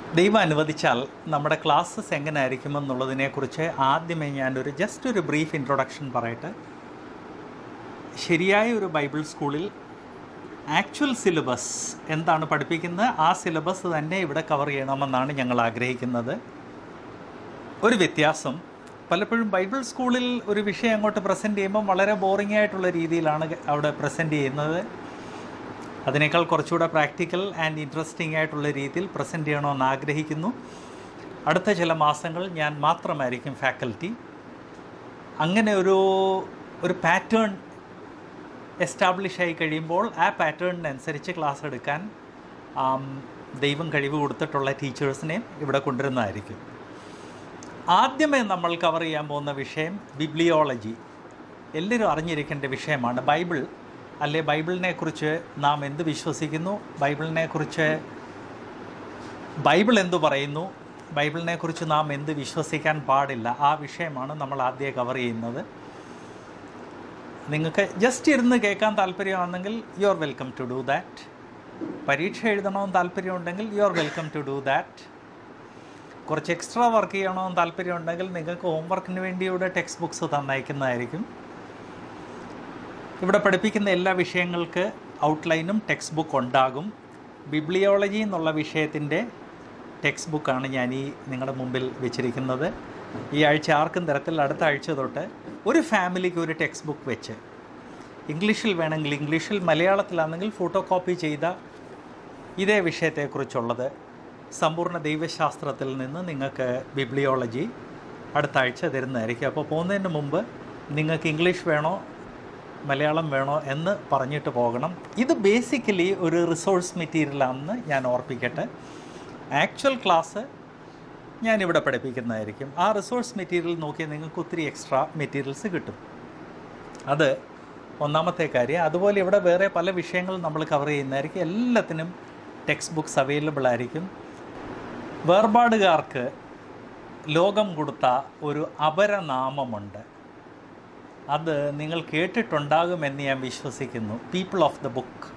ദൈവം അനുവദിച്ചാൽ നമ്മുടെ ക്ലാസ്സസ് എങ്ങനെ ആയിരിക്കുമെന്നുള്ളതിനെക്കുറിച്ച് ആദ്യമേ ഞാനൊരു ജസ്റ്റ് ഒരു ബ്രീഫ് ഇൻട്രൊഡക്ഷൻ പറയട്ടെ ശരിയായ ഒരു ബൈബിൾ സ്കൂളിൽ ആക്ച്വൽ സിലബസ് എന്താണ് പഠിപ്പിക്കുന്നത് ആ സിലബസ് തന്നെ ഇവിടെ കവർ ചെയ്യണമെന്നാണ് ഞങ്ങൾ ആഗ്രഹിക്കുന്നത് ഒരു വ്യത്യാസം പലപ്പോഴും ബൈബിൾ സ്കൂളിൽ ഒരു വിഷയം അങ്ങോട്ട് പ്രസൻറ്റ് ചെയ്യുമ്പം വളരെ ബോറിംഗ് ആയിട്ടുള്ള രീതിയിലാണ് അവിടെ പ്രസൻറ്റ് ചെയ്യുന്നത് അതിനേക്കാൾ കുറച്ചുകൂടെ പ്രാക്ടിക്കൽ ആൻഡ് ഇൻട്രസ്റ്റിംഗ് ആയിട്ടുള്ള രീതിയിൽ പ്രസൻറ്റ് ചെയ്യണമെന്ന് ആഗ്രഹിക്കുന്നു അടുത്ത ചില മാസങ്ങൾ ഞാൻ മാത്രമായിരിക്കും ഫാക്കൽറ്റി അങ്ങനെ ഒരു ഒരു പാറ്റേൺ എസ്റ്റാബ്ലിഷ് ആയി കഴിയുമ്പോൾ ആ പാറ്റേണിനനുസരിച്ച് ക്ലാസ് എടുക്കാൻ ആം, ദൈവം കഴിവ് കൊടുത്തിട്ടുള്ള ടീച്ചേഴ്സിനെയും ഇവിടെ കൊണ്ടുവരുന്നതായിരിക്കും ആദ്യമേ നമ്മൾ കവർ ചെയ്യാൻ പോകുന്ന വിഷയം ബിബ്ലിയോളജി എല്ലാവരും അറിഞ്ഞിരിക്കേണ്ട വിഷയമാണ് ബൈബിൾ അല്ലെ ബൈബിളിനെ കുറിച്ച് നാം എന്ത് വിശ്വസിക്കുന്നു ബൈബിളിനെ കുറിച്ച് ബൈബിൾ എന്തു പറയുന്നു ബൈബിളിനെ കുറിച്ച് നാം എന്ത് വിശ്വസിക്കാൻ പാടില്ല ആ വിഷയമാണ് നമ്മൾ ആദ്യം കവർ ചെയ്യുന്നത് നിങ്ങൾക്ക് ജസ്റ്റ് ഇരുന്ന് കേൾക്കാൻ താല്പര്യമാണെങ്കിൽ you are welcome to do that പരീക്ഷ എഴുതണമെന്ന് താല്പര്യമുണ്ടെങ്കിൽ you are welcome to do that കുറച്ച് എക്സ്ട്രാ വർക്ക് ചെയ്യണമെന്ന് താല്പര്യമുണ്ടെങ്കിൽ നിങ്ങൾക്ക് ഹോംവർക്കിന് വേണ്ടി ഇവിടെ ടെക്സ്റ്റ് ബുക്സ് തന്നയക്കുന്നതായിരിക്കും ഇവിടെ പഠിപ്പിക്കുന്ന എല്ലാ വിഷയങ്ങൾക്ക് ഔട്ട്ലൈനും ടെക്സ്റ്റ് ബുക്ക് ഉണ്ടാകും ബിബ്ലിയോളജി എന്നുള്ള വിഷയത്തിൻ്റെ ടെക്സ്റ്റ് ബുക്കാണ് ഞാൻ ഈ നിങ്ങളുടെ മുമ്പിൽ വെച്ചിരിക്കുന്നത് ഈ ആഴ്ച ആർക്കും തരത്തിൽ അടുത്ത ആഴ്ച തൊട്ട് ഒരു ഫാമിലിക്ക് ഒരു ടെക്സ്റ്റ് ബുക്ക് വെച്ച് ഇംഗ്ലീഷിൽ വേണമെങ്കിൽ ഇംഗ്ലീഷിൽ മലയാളത്തിലാണെങ്കിൽ ഫോട്ടോ കോപ്പി ചെയ്ത ഇതേ വിഷയത്തെക്കുറിച്ചുള്ളത് സമ്പൂർണ്ണ ദൈവശാസ്ത്രത്തിൽ നിന്ന് നിങ്ങൾക്ക് ബിബ്ലിയോളജി അടുത്ത ആഴ്ച തരുന്നതായിരിക്കും അപ്പോൾ പോകുന്നതിന് മുമ്പ് നിങ്ങൾക്ക് ഇംഗ്ലീഷ് വേണോ മലയാളം വേണോ എന്ന് പറഞ്ഞിട്ട് പോകണം ഇത് ബേസിക്കലി ഒരു റിസോഴ്സ് മെറ്റീരിയലാണെന്ന് ഞാൻ ഓർപ്പിക്കട്ടെ ആക്ച്വൽ ക്ലാസ് ഞാനിവിടെ പഠിപ്പിക്കുന്നതായിരിക്കും ആ റിസോഴ്സ് മെറ്റീരിയൽ നോക്കിയാൽ നിങ്ങൾക്ക് ഒത്തിരി എക്സ്ട്രാ മെറ്റീരിയൽസ് കിട്ടും അത് ഒന്നാമത്തെ കാര്യം അതുപോലെ ഇവിടെ വേറെ പല വിഷയങ്ങൾ നമ്മൾ കവർ ചെയ്യുന്നതായിരിക്കും എല്ലാത്തിനും ടെക്സ്റ്റ് ബുക്സ് അവൈലബിൾ ആയിരിക്കും വേർപാടുകാർക്ക് ലോകം കൊടുത്ത ഒരു അപരനാമമുണ്ട് അത് നിങ്ങൾ കേട്ടിട്ടുണ്ടാകുമെന്ന് ഞാൻ വിശ്വസിക്കുന്നു പീപ്പിൾ ഓഫ് ദ ബുക്ക്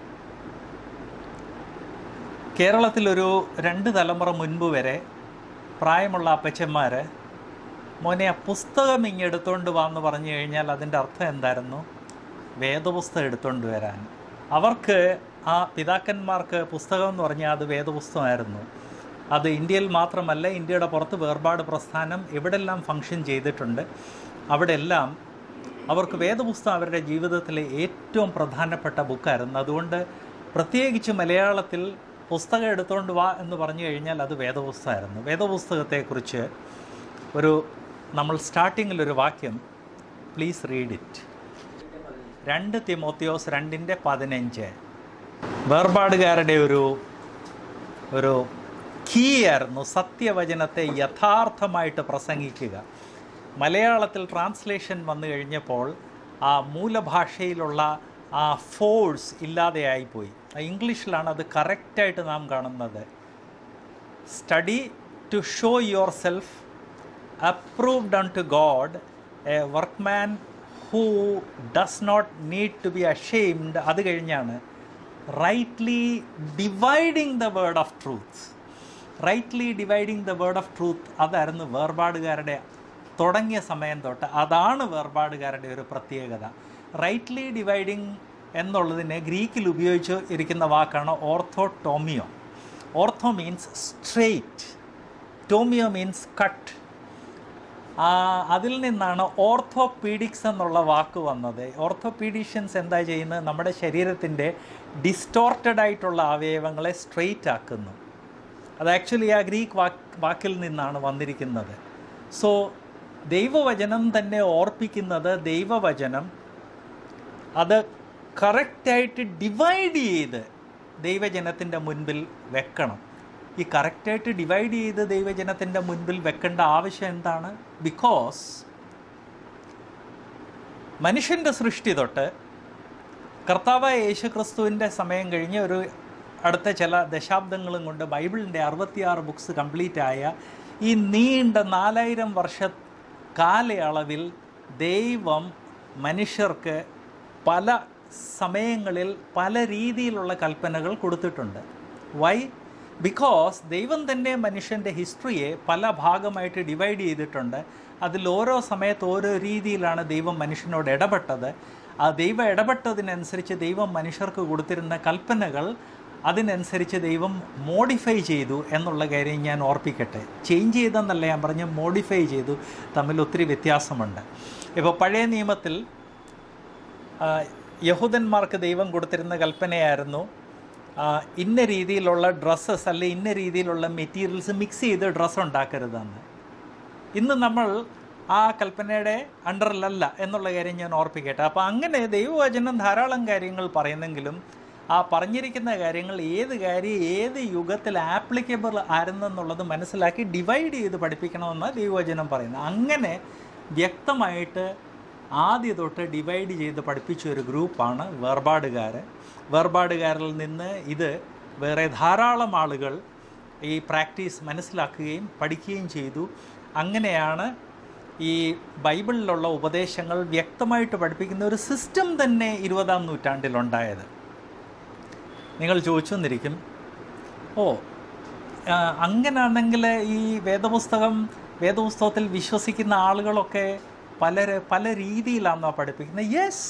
കേരളത്തിലൊരു രണ്ട് തലമുറ മുൻപ് വരെ പ്രായമുള്ള അപ്പച്ചന്മാർ മോനെ ആ പുസ്തകം ഇങ്ങെടുത്തോണ്ട് വാ എന്ന് പറഞ്ഞു കഴിഞ്ഞാൽ അതിൻ്റെ അർത്ഥം എന്തായിരുന്നു വേദപുസ്തകം എടുത്തോണ്ട് വരാൻ അവർക്ക് ആ പിതാക്കന്മാർക്ക് പുസ്തകം എന്ന് പറഞ്ഞാൽ അത് വേദപുസ്തകമായിരുന്നു അത് ഇന്ത്യയിൽ മാത്രമല്ല ഇന്ത്യയുടെ പുറത്ത് വേർപാട് പ്രസ്ഥാനം എവിടെല്ലാം ഫങ്ഷൻ ചെയ്തിട്ടുണ്ട് അവിടെല്ലാം അവർക്ക് വേദപുസ്തകം അവരുടെ ജീവിതത്തിലെ ഏറ്റവും പ്രധാനപ്പെട്ട ബുക്കായിരുന്നു അതുകൊണ്ട് പ്രത്യേകിച്ച് മലയാളത്തിൽ പുസ്തകം എടുത്തുകൊണ്ട് വാ എന്ന് പറഞ്ഞു കഴിഞ്ഞാൽ അത് വേദപുസ്തകമായിരുന്നു വേദപുസ്തകത്തെക്കുറിച്ച് ഒരു നമ്മൾ സ്റ്റാർട്ടിങ്ങിലൊരു വാക്യം പ്ലീസ് റീഡ് ഇറ്റ് രണ്ട് തിമോത്തിയോസ് രണ്ടിൻ്റെ പതിനഞ്ച് വേർപാടുകാരുടെ ഒരു ഒരു കീ ആയിരുന്നു സത്യവചനത്തെ യഥാർത്ഥമായിട്ട് പ്രസംഗിക്കുക മലയാളത്തിൽ ട്രാൻസ്ലേഷൻ വന്നു കഴിഞ്ഞപ്പോൾ ആ മൂലഭാഷയിലുള്ള ആ ഫോഴ്സ് ഇല്ലാതെയായിപ്പോയി ഇംഗ്ലീഷിലാണ് അത് കറക്റ്റായിട്ട് നാം കാണുന്നത് study to show your self approved un to God a workman who does not need to be ashamed അത് കഴിഞ്ഞാണ് rightly dividing the word of truth rightly dividing the word of truth അതായിരുന്നു വേർപാടുകാരുടെ തുടങ്ങിയ സമയം തൊട്ട് അതാണ് വേർപാടുകാരുടെ ഒരു പ്രത്യേകത റൈറ്റ്ലി ഡിവൈഡിങ് എന്നുള്ളതിനെ ഗ്രീക്കിൽ ഉപയോഗിച്ച് ഇരിക്കുന്ന വാക്കാണ് ഓർത്തോടോമിയോ ഓർത്തോ മീൻസ് സ്ട്രെയിറ്റ് ടോമിയോ മീൻസ് കട്ട് അതിൽ നിന്നാണ് ഓർത്തോപീഡിക്സ് എന്നുള്ള വാക്ക് വന്നത് ഓർത്തോപീഡീഷ്യൻസ് എന്താ ചെയ്യുന്നത് നമ്മുടെ ശരീരത്തിൻ്റെ ഡിസ്റ്റോർട്ടഡ് ആയിട്ടുള്ള അവയവങ്ങളെ സ്ട്രെയിറ്റ് ആക്കുന്നു അത് ആക്ച്വലി ആ ഗ്രീക്ക് വാക്ക് വാക്കിൽ നിന്നാണ് വന്നിരിക്കുന്നത് സോ ദൈവവചനം തന്നെ ഓർപ്പിക്കുന്നത് ദൈവവചനം അത് കറക്റ്റായിട്ട് ഡിവൈഡ് ചെയ്ത് ദൈവജനത്തിൻ്റെ മുൻപിൽ വെക്കണം ഈ കറക്റ്റായിട്ട് ഡിവൈഡ് ചെയ്ത് ദൈവജനത്തിൻ്റെ മുൻപിൽ വെക്കേണ്ട ആവശ്യം എന്താണ് ബിക്കോസ് മനുഷ്യൻ്റെ സൃഷ്ടി തൊട്ട് കർത്താവായ യേശുക്രിസ്തുവിൻ്റെ സമയം കഴിഞ്ഞ് ഒരു അടുത്ത ചില ദശാബ്ദങ്ങളും കൊണ്ട് ബൈബിളിൻ്റെ അറുപത്തിയാറ് ബുക്സ് കംപ്ലീറ്റ് ആയ ഈ നീണ്ട നാലായിരം വർഷ കാലയളവിൽ ദൈവം മനുഷ്യർക്ക് പല സമയങ്ങളിൽ പല രീതിയിലുള്ള കൽപ്പനകൾ കൊടുത്തിട്ടുണ്ട് വൈ ബിക്കോസ് ദൈവം തന്നെ മനുഷ്യൻ്റെ ഹിസ്റ്ററിയെ പല ഭാഗമായിട്ട് ഡിവൈഡ് ചെയ്തിട്ടുണ്ട് അതിൽ ഓരോ സമയത്ത് ഓരോ രീതിയിലാണ് ദൈവം മനുഷ്യനോട് ഇടപെട്ടത് ആ ദൈവം ഇടപെട്ടതിനനുസരിച്ച് ദൈവം മനുഷ്യർക്ക് കൊടുത്തിരുന്ന കൽപ്പനകൾ അതിനനുസരിച്ച് ദൈവം മോഡിഫൈ ചെയ്തു എന്നുള്ള കാര്യം ഞാൻ ഓർപ്പിക്കട്ടെ ചേഞ്ച് ചെയ്തെന്നല്ല ഞാൻ പറഞ്ഞ് മോഡിഫൈ ചെയ്തു തമ്മിൽ ഒത്തിരി വ്യത്യാസമുണ്ട് ഇപ്പോൾ പഴയ നിയമത്തിൽ ആ, യഹൂദന്മാർക്ക് ദൈവം കൊടുത്തിരുന്ന കൽപ്പനയായിരുന്നു ആ, ഇന്ന രീതിയിലുള്ള ഡ്രസ്സസ് അല്ലെ ഇന്ന രീതിയിലുള്ള മെറ്റീരിയൽസ് മിക്സ് ചെയ്ത് ഡ്രസ്സ് ഉണ്ടാക്കരുതെന്ന് ഇന്ന് നമ്മൾ ആ കൽപ്പനയുടെ അണ്ടറിലല്ല എന്നുള്ള കാര്യം ഞാൻ ഓർപ്പിക്കട്ടെ അപ്പോൾ അങ്ങനെ ദൈവവചനം ധാരാളം കാര്യങ്ങൾ പറയുന്നെങ്കിലും ആ പറഞ്ഞിരിക്കുന്ന കാര്യങ്ങൾ ഏത് കാര്യം ഏത് യുഗത്തിൽ ആപ്ലിക്കബിൾ ആയിരുന്നെന്നുള്ളത് മനസ്സിലാക്കി ഡിവൈഡ് ചെയ്ത് പഠിപ്പിക്കണമെന്നാണ് ദൈവവചനം പറയുന്നത് അങ്ങനെ വ്യക്തമായിട്ട് ആദ്യ തൊട്ട് ഡിവൈഡ് ചെയ്ത് പഠിപ്പിച്ച ഒരു ഗ്രൂപ്പാണ് വേർപാടുകാർ വേർപാടുകാരിൽ നിന്ന് ഇത് വേറെ ധാരാളം ആളുകൾ ഈ പ്രാക്ടീസ് മനസ്സിലാക്കുകയും പഠിക്കുകയും ചെയ്തു അങ്ങനെയാണ് ഈ ബൈബിളിലുള്ള ഉപദേശങ്ങൾ വ്യക്തമായിട്ട് പഠിപ്പിക്കുന്ന ഒരു സിസ്റ്റം തന്നെ ഇരുപതാം നൂറ്റാണ്ടിലുണ്ടായത് നിങ്ങൾ ചോദിച്ചു വന്നിരിക്കും ഓ ആ, അങ്ങനാണെങ്കിൽ ഈ വേദപുസ്തകം വേദപുസ്തകത്തിൽ വിശ്വസിക്കുന്ന ആളുകളൊക്കെ പലര് പല രീതിയിലാണോ പഠിപ്പിക്കുന്നത് യെസ്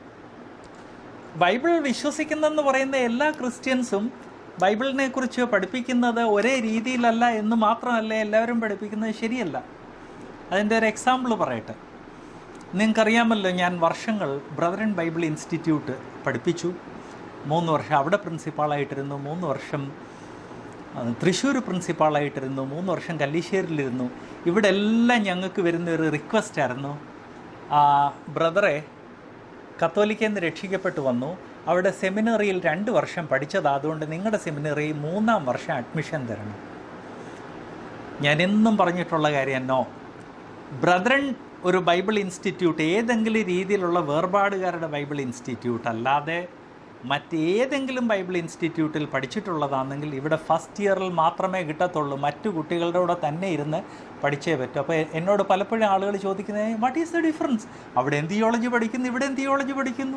ബൈബിൾ വിശ്വസിക്കുന്നെന്ന് പറയുന്ന എല്ലാ ക്രിസ്ത്യൻസും ബൈബിളിനെ കുറിച്ച് പഠിപ്പിക്കുന്നത് ഒരേ രീതിയിലല്ല എന്ന് മാത്രമല്ല എല്ലാവരും പഠിപ്പിക്കുന്നത് ശരിയല്ല അതിൻ്റെ ഒരു എക്സാമ്പിൾ പറയട്ടെ നിങ്ങൾക്കറിയാമല്ലോ ഞാൻ വർഷങ്ങൾ ബ്രദറൻ ബൈബിൾ ഇൻസ്റ്റിറ്റ്യൂട്ട് പഠിപ്പിച്ചു മൂന്ന് വർഷം അവിടെ പ്രിൻസിപ്പാളായിട്ടിരുന്നു മൂന്ന് വർഷം തൃശ്ശൂർ പ്രിൻസിപ്പാളായിട്ടിരുന്നു മൂന്ന് വർഷം കല്ലിശ്ശേരിയിലിരുന്നു ഇവിടെ എല്ലാം ഞങ്ങൾക്ക് വരുന്ന ഒരു റിക്വസ്റ്റ് ആയിരുന്നു ആ ബ്രദറെ കത്തോലിക്കയിൽ നിന്ന് രക്ഷിക്കപ്പെട്ടു വന്നു അവിടെ സെമിനറിയിൽ രണ്ട് വർഷം പഠിച്ചത് അതുകൊണ്ട് നിങ്ങളുടെ സെമിനറി മൂന്നാം വർഷം അഡ്മിഷൻ തരണം ഞാൻ എന്നും പറഞ്ഞിട്ടുള്ള കാര്യം നോ ബ്രദറൻ ഒരു ബൈബിൾ ഇൻസ്റ്റിറ്റ്യൂട്ട് ഏതെങ്കിലും രീതിയിലുള്ള വേർപാടുകാരുടെ ബൈബിൾ ഇൻസ്റ്റിറ്റ്യൂട്ട് അല്ലാതെ മറ്റേതെങ്കിലും ബൈബിൾ ഇൻസ്റ്റിറ്റ്യൂട്ടിൽ പഠിച്ചിട്ടുള്ളതാണെങ്കിൽ ഇവിടെ ഫസ്റ്റ് ഇയറിൽ മാത്രമേ കിട്ടത്തുള്ളൂ മറ്റു കുട്ടികളുടെ കൂടെ തന്നെ ഇരുന്ന് പഠിച്ചേ പറ്റൂ അപ്പോൾ എന്നോട് പലപ്പോഴും ആളുകൾ ചോദിക്കുന്നത് വാട്ട് ഈസ് ദ ഡിഫറൻസ് അവിടെ എന്ത് തിയോളജി പഠിക്കുന്നു ഇവിടെ എന്ത് തിയോളജി പഠിക്കുന്നു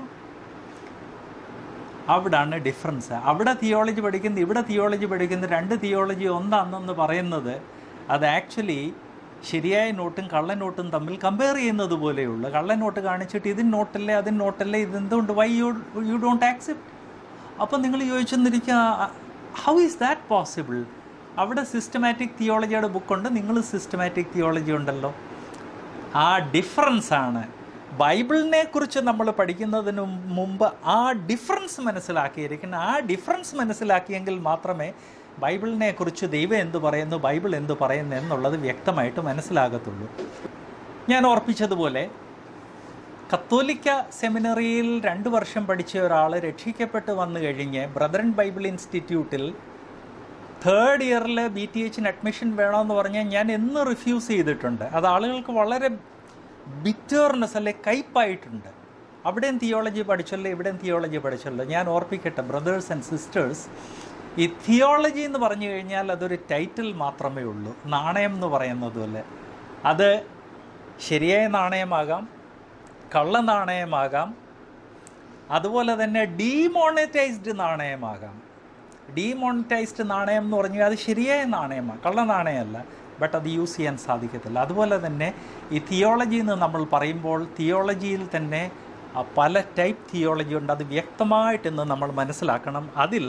അവിടാണ് ഡിഫറൻസ് അവിടെ തിയോളജി പഠിക്കുന്നു ഇവിടെ തിയോളജി പഠിക്കുന്നു രണ്ട് തിയോളജി ഒന്നാണെന്ന് പറയുന്നത് അത് ആക്ച്വലി ശരിയായ നോട്ടും കള്ള നോട്ടും തമ്മിൽ കമ്പയർ ചെയ്യുന്നത് പോലെയുള്ളൂ കള്ള നോട്ട് കാണിച്ചിട്ട് ഇതിന് നോട്ടല്ലേ അതിന് നോട്ടല്ലേ ഇതെന്തുകൊണ്ട് why you you don't accept അപ്പം നിങ്ങൾ ചോദിച്ചെന്നിരിക്കുക ഹൗ ഈസ് ദാറ്റ് പോസിബിൾ അവിടെ സിസ്റ്റമാറ്റിക് തിയോളജിയുടെ ബുക്കുണ്ട് നിങ്ങൾ സിസ്റ്റമാറ്റിക് തിയോളജി ഉണ്ടല്ലോ ആ ഡിഫറൻസ് ആണ് ബൈബിളിനെ കുറിച്ച് നമ്മൾ പഠിക്കുന്നതിന് മുമ്പ് ആ ഡിഫറൻസ് മനസ്സിലാക്കിയിരിക്കണം ആ ഡിഫറൻസ് മനസ്സിലാക്കിയെങ്കിൽ മാത്രമേ ബൈബിളിനെ കുറിച്ച് ദൈവം എന്ത് പറയുന്നു ബൈബിൾ എന്ത് പറയുന്നു എന്നുള്ളത് വ്യക്തമായിട്ട് മനസ്സിലാകത്തുള്ളൂ ഞാൻ ഓർപ്പിച്ചതുപോലെ കത്തോലിക്ക സെമിനറിയിൽ രണ്ട് വർഷം പഠിച്ച ഒരാൾ രക്ഷിക്കപ്പെട്ട് വന്നു കഴിഞ്ഞ് ബ്രദറൻ ബൈബിൾ ഇൻസ്റ്റിറ്റ്യൂട്ടിൽ തേർഡ് ഇയറിൽ ബി ടി എച്ചിന് അഡ്മിഷൻ വേണമെന്ന് പറഞ്ഞാൽ ഞാൻ എന്ന് റിഫ്യൂസ് ചെയ്തിട്ടുണ്ട് അത് ആളുകൾക്ക് വളരെ ബിറ്റേർനെസ് അല്ലെ കയ്പായിട്ടുണ്ട് അവിടെയും തിയോളജി പഠിച്ചല്ലോ ഇവിടെയും തിയോളജി പഠിച്ചല്ലോ ഞാൻ ഓർപ്പിക്കട്ടെ ബ്രദേഴ്സ് ആൻഡ് സിസ്റ്റേഴ്സ് ഈ തിയോളജി എന്ന് പറഞ്ഞു കഴിഞ്ഞാൽ അതൊരു ടൈറ്റിൽ മാത്രമേ ഉള്ളൂ നാണയം എന്ന് പറയുന്നത് പോലെ അത് ശരിയായ നാണയമാകാം കള്ള നാണയമാകാം അതുപോലെ തന്നെ ഡീമോണിറ്റൈസ്ഡ് നാണയമാകാം ഡീമോണിറ്റൈസ്ഡ് നാണയം എന്ന് പറഞ്ഞാൽ അത് ശരിയായ നാണയമാണ് കള്ള നാണയമല്ല ബട്ട് അത് യൂസ് ചെയ്യാൻ സാധിക്കത്തില്ല അതുപോലെ തന്നെ ഈ തിയോളജി എന്ന് നമ്മൾ പറയുമ്പോൾ തിയോളജിയിൽ തന്നെ ആ പല ടൈപ്പ് തിയോളജി ഉണ്ട് അത് വ്യക്തമായിട്ട് ഇന്ന് നമ്മൾ മനസ്സിലാക്കണം അതിൽ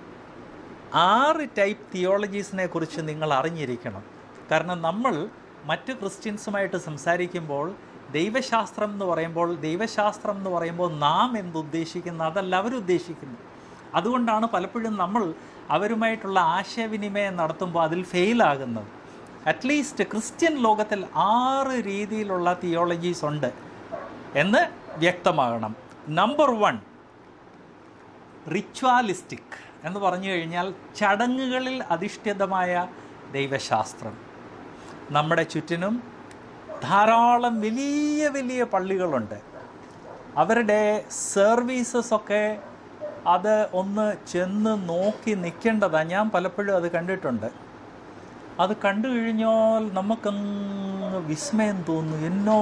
ആറ് ടൈപ്പ് തിയോളജീസിനെ കുറിച്ച് നിങ്ങൾ അറിഞ്ഞിരിക്കണം കാരണം നമ്മൾ മറ്റ് ക്രിസ്ത്യൻസുമായിട്ട് സംസാരിക്കുമ്പോൾ ദൈവശാസ്ത്രം എന്ന് പറയുമ്പോൾ ദൈവശാസ്ത്രം എന്ന് പറയുമ്പോൾ നാം എന്തുദ്ദേശിക്കുന്നു അതല്ല അവരുദ്ദേശിക്കുന്നു അതുകൊണ്ടാണ് പലപ്പോഴും നമ്മൾ അവരുമായിട്ടുള്ള ആശയവിനിമയം നടത്തുമ്പോൾ അതിൽ ഫെയിലാകുന്നത് അറ്റ്ലീസ്റ്റ് ക്രിസ്ത്യൻ ലോകത്തിൽ ആറ് രീതിയിലുള്ള തിയോളജീസ് ഉണ്ട് എന്ന് വ്യക്തമാകണം നമ്പർ വൺ റിച്വാലിസ്റ്റിക് എന്ന് പറഞ്ഞു കഴിഞ്ഞാൽ ചടങ്ങുകളിൽ അധിഷ്ഠിതമായ ദൈവശാസ്ത്രം നമ്മുടെ ചുറ്റിനും ധാരാളം വലിയ വലിയ പള്ളികളുണ്ട് അവരുടെ സർവീസസ് ഒക്കെ അത് ഒന്ന് ചെന്ന് നോക്കി നിൽക്കേണ്ടതാണ് ഞാൻ പലപ്പോഴും അത് കണ്ടിട്ടുണ്ട് അത് കണ്ടു കഴിഞ്ഞാൽ നമുക്കങ്ങ് വിസ്മയം തോന്നുന്നു എന്നോ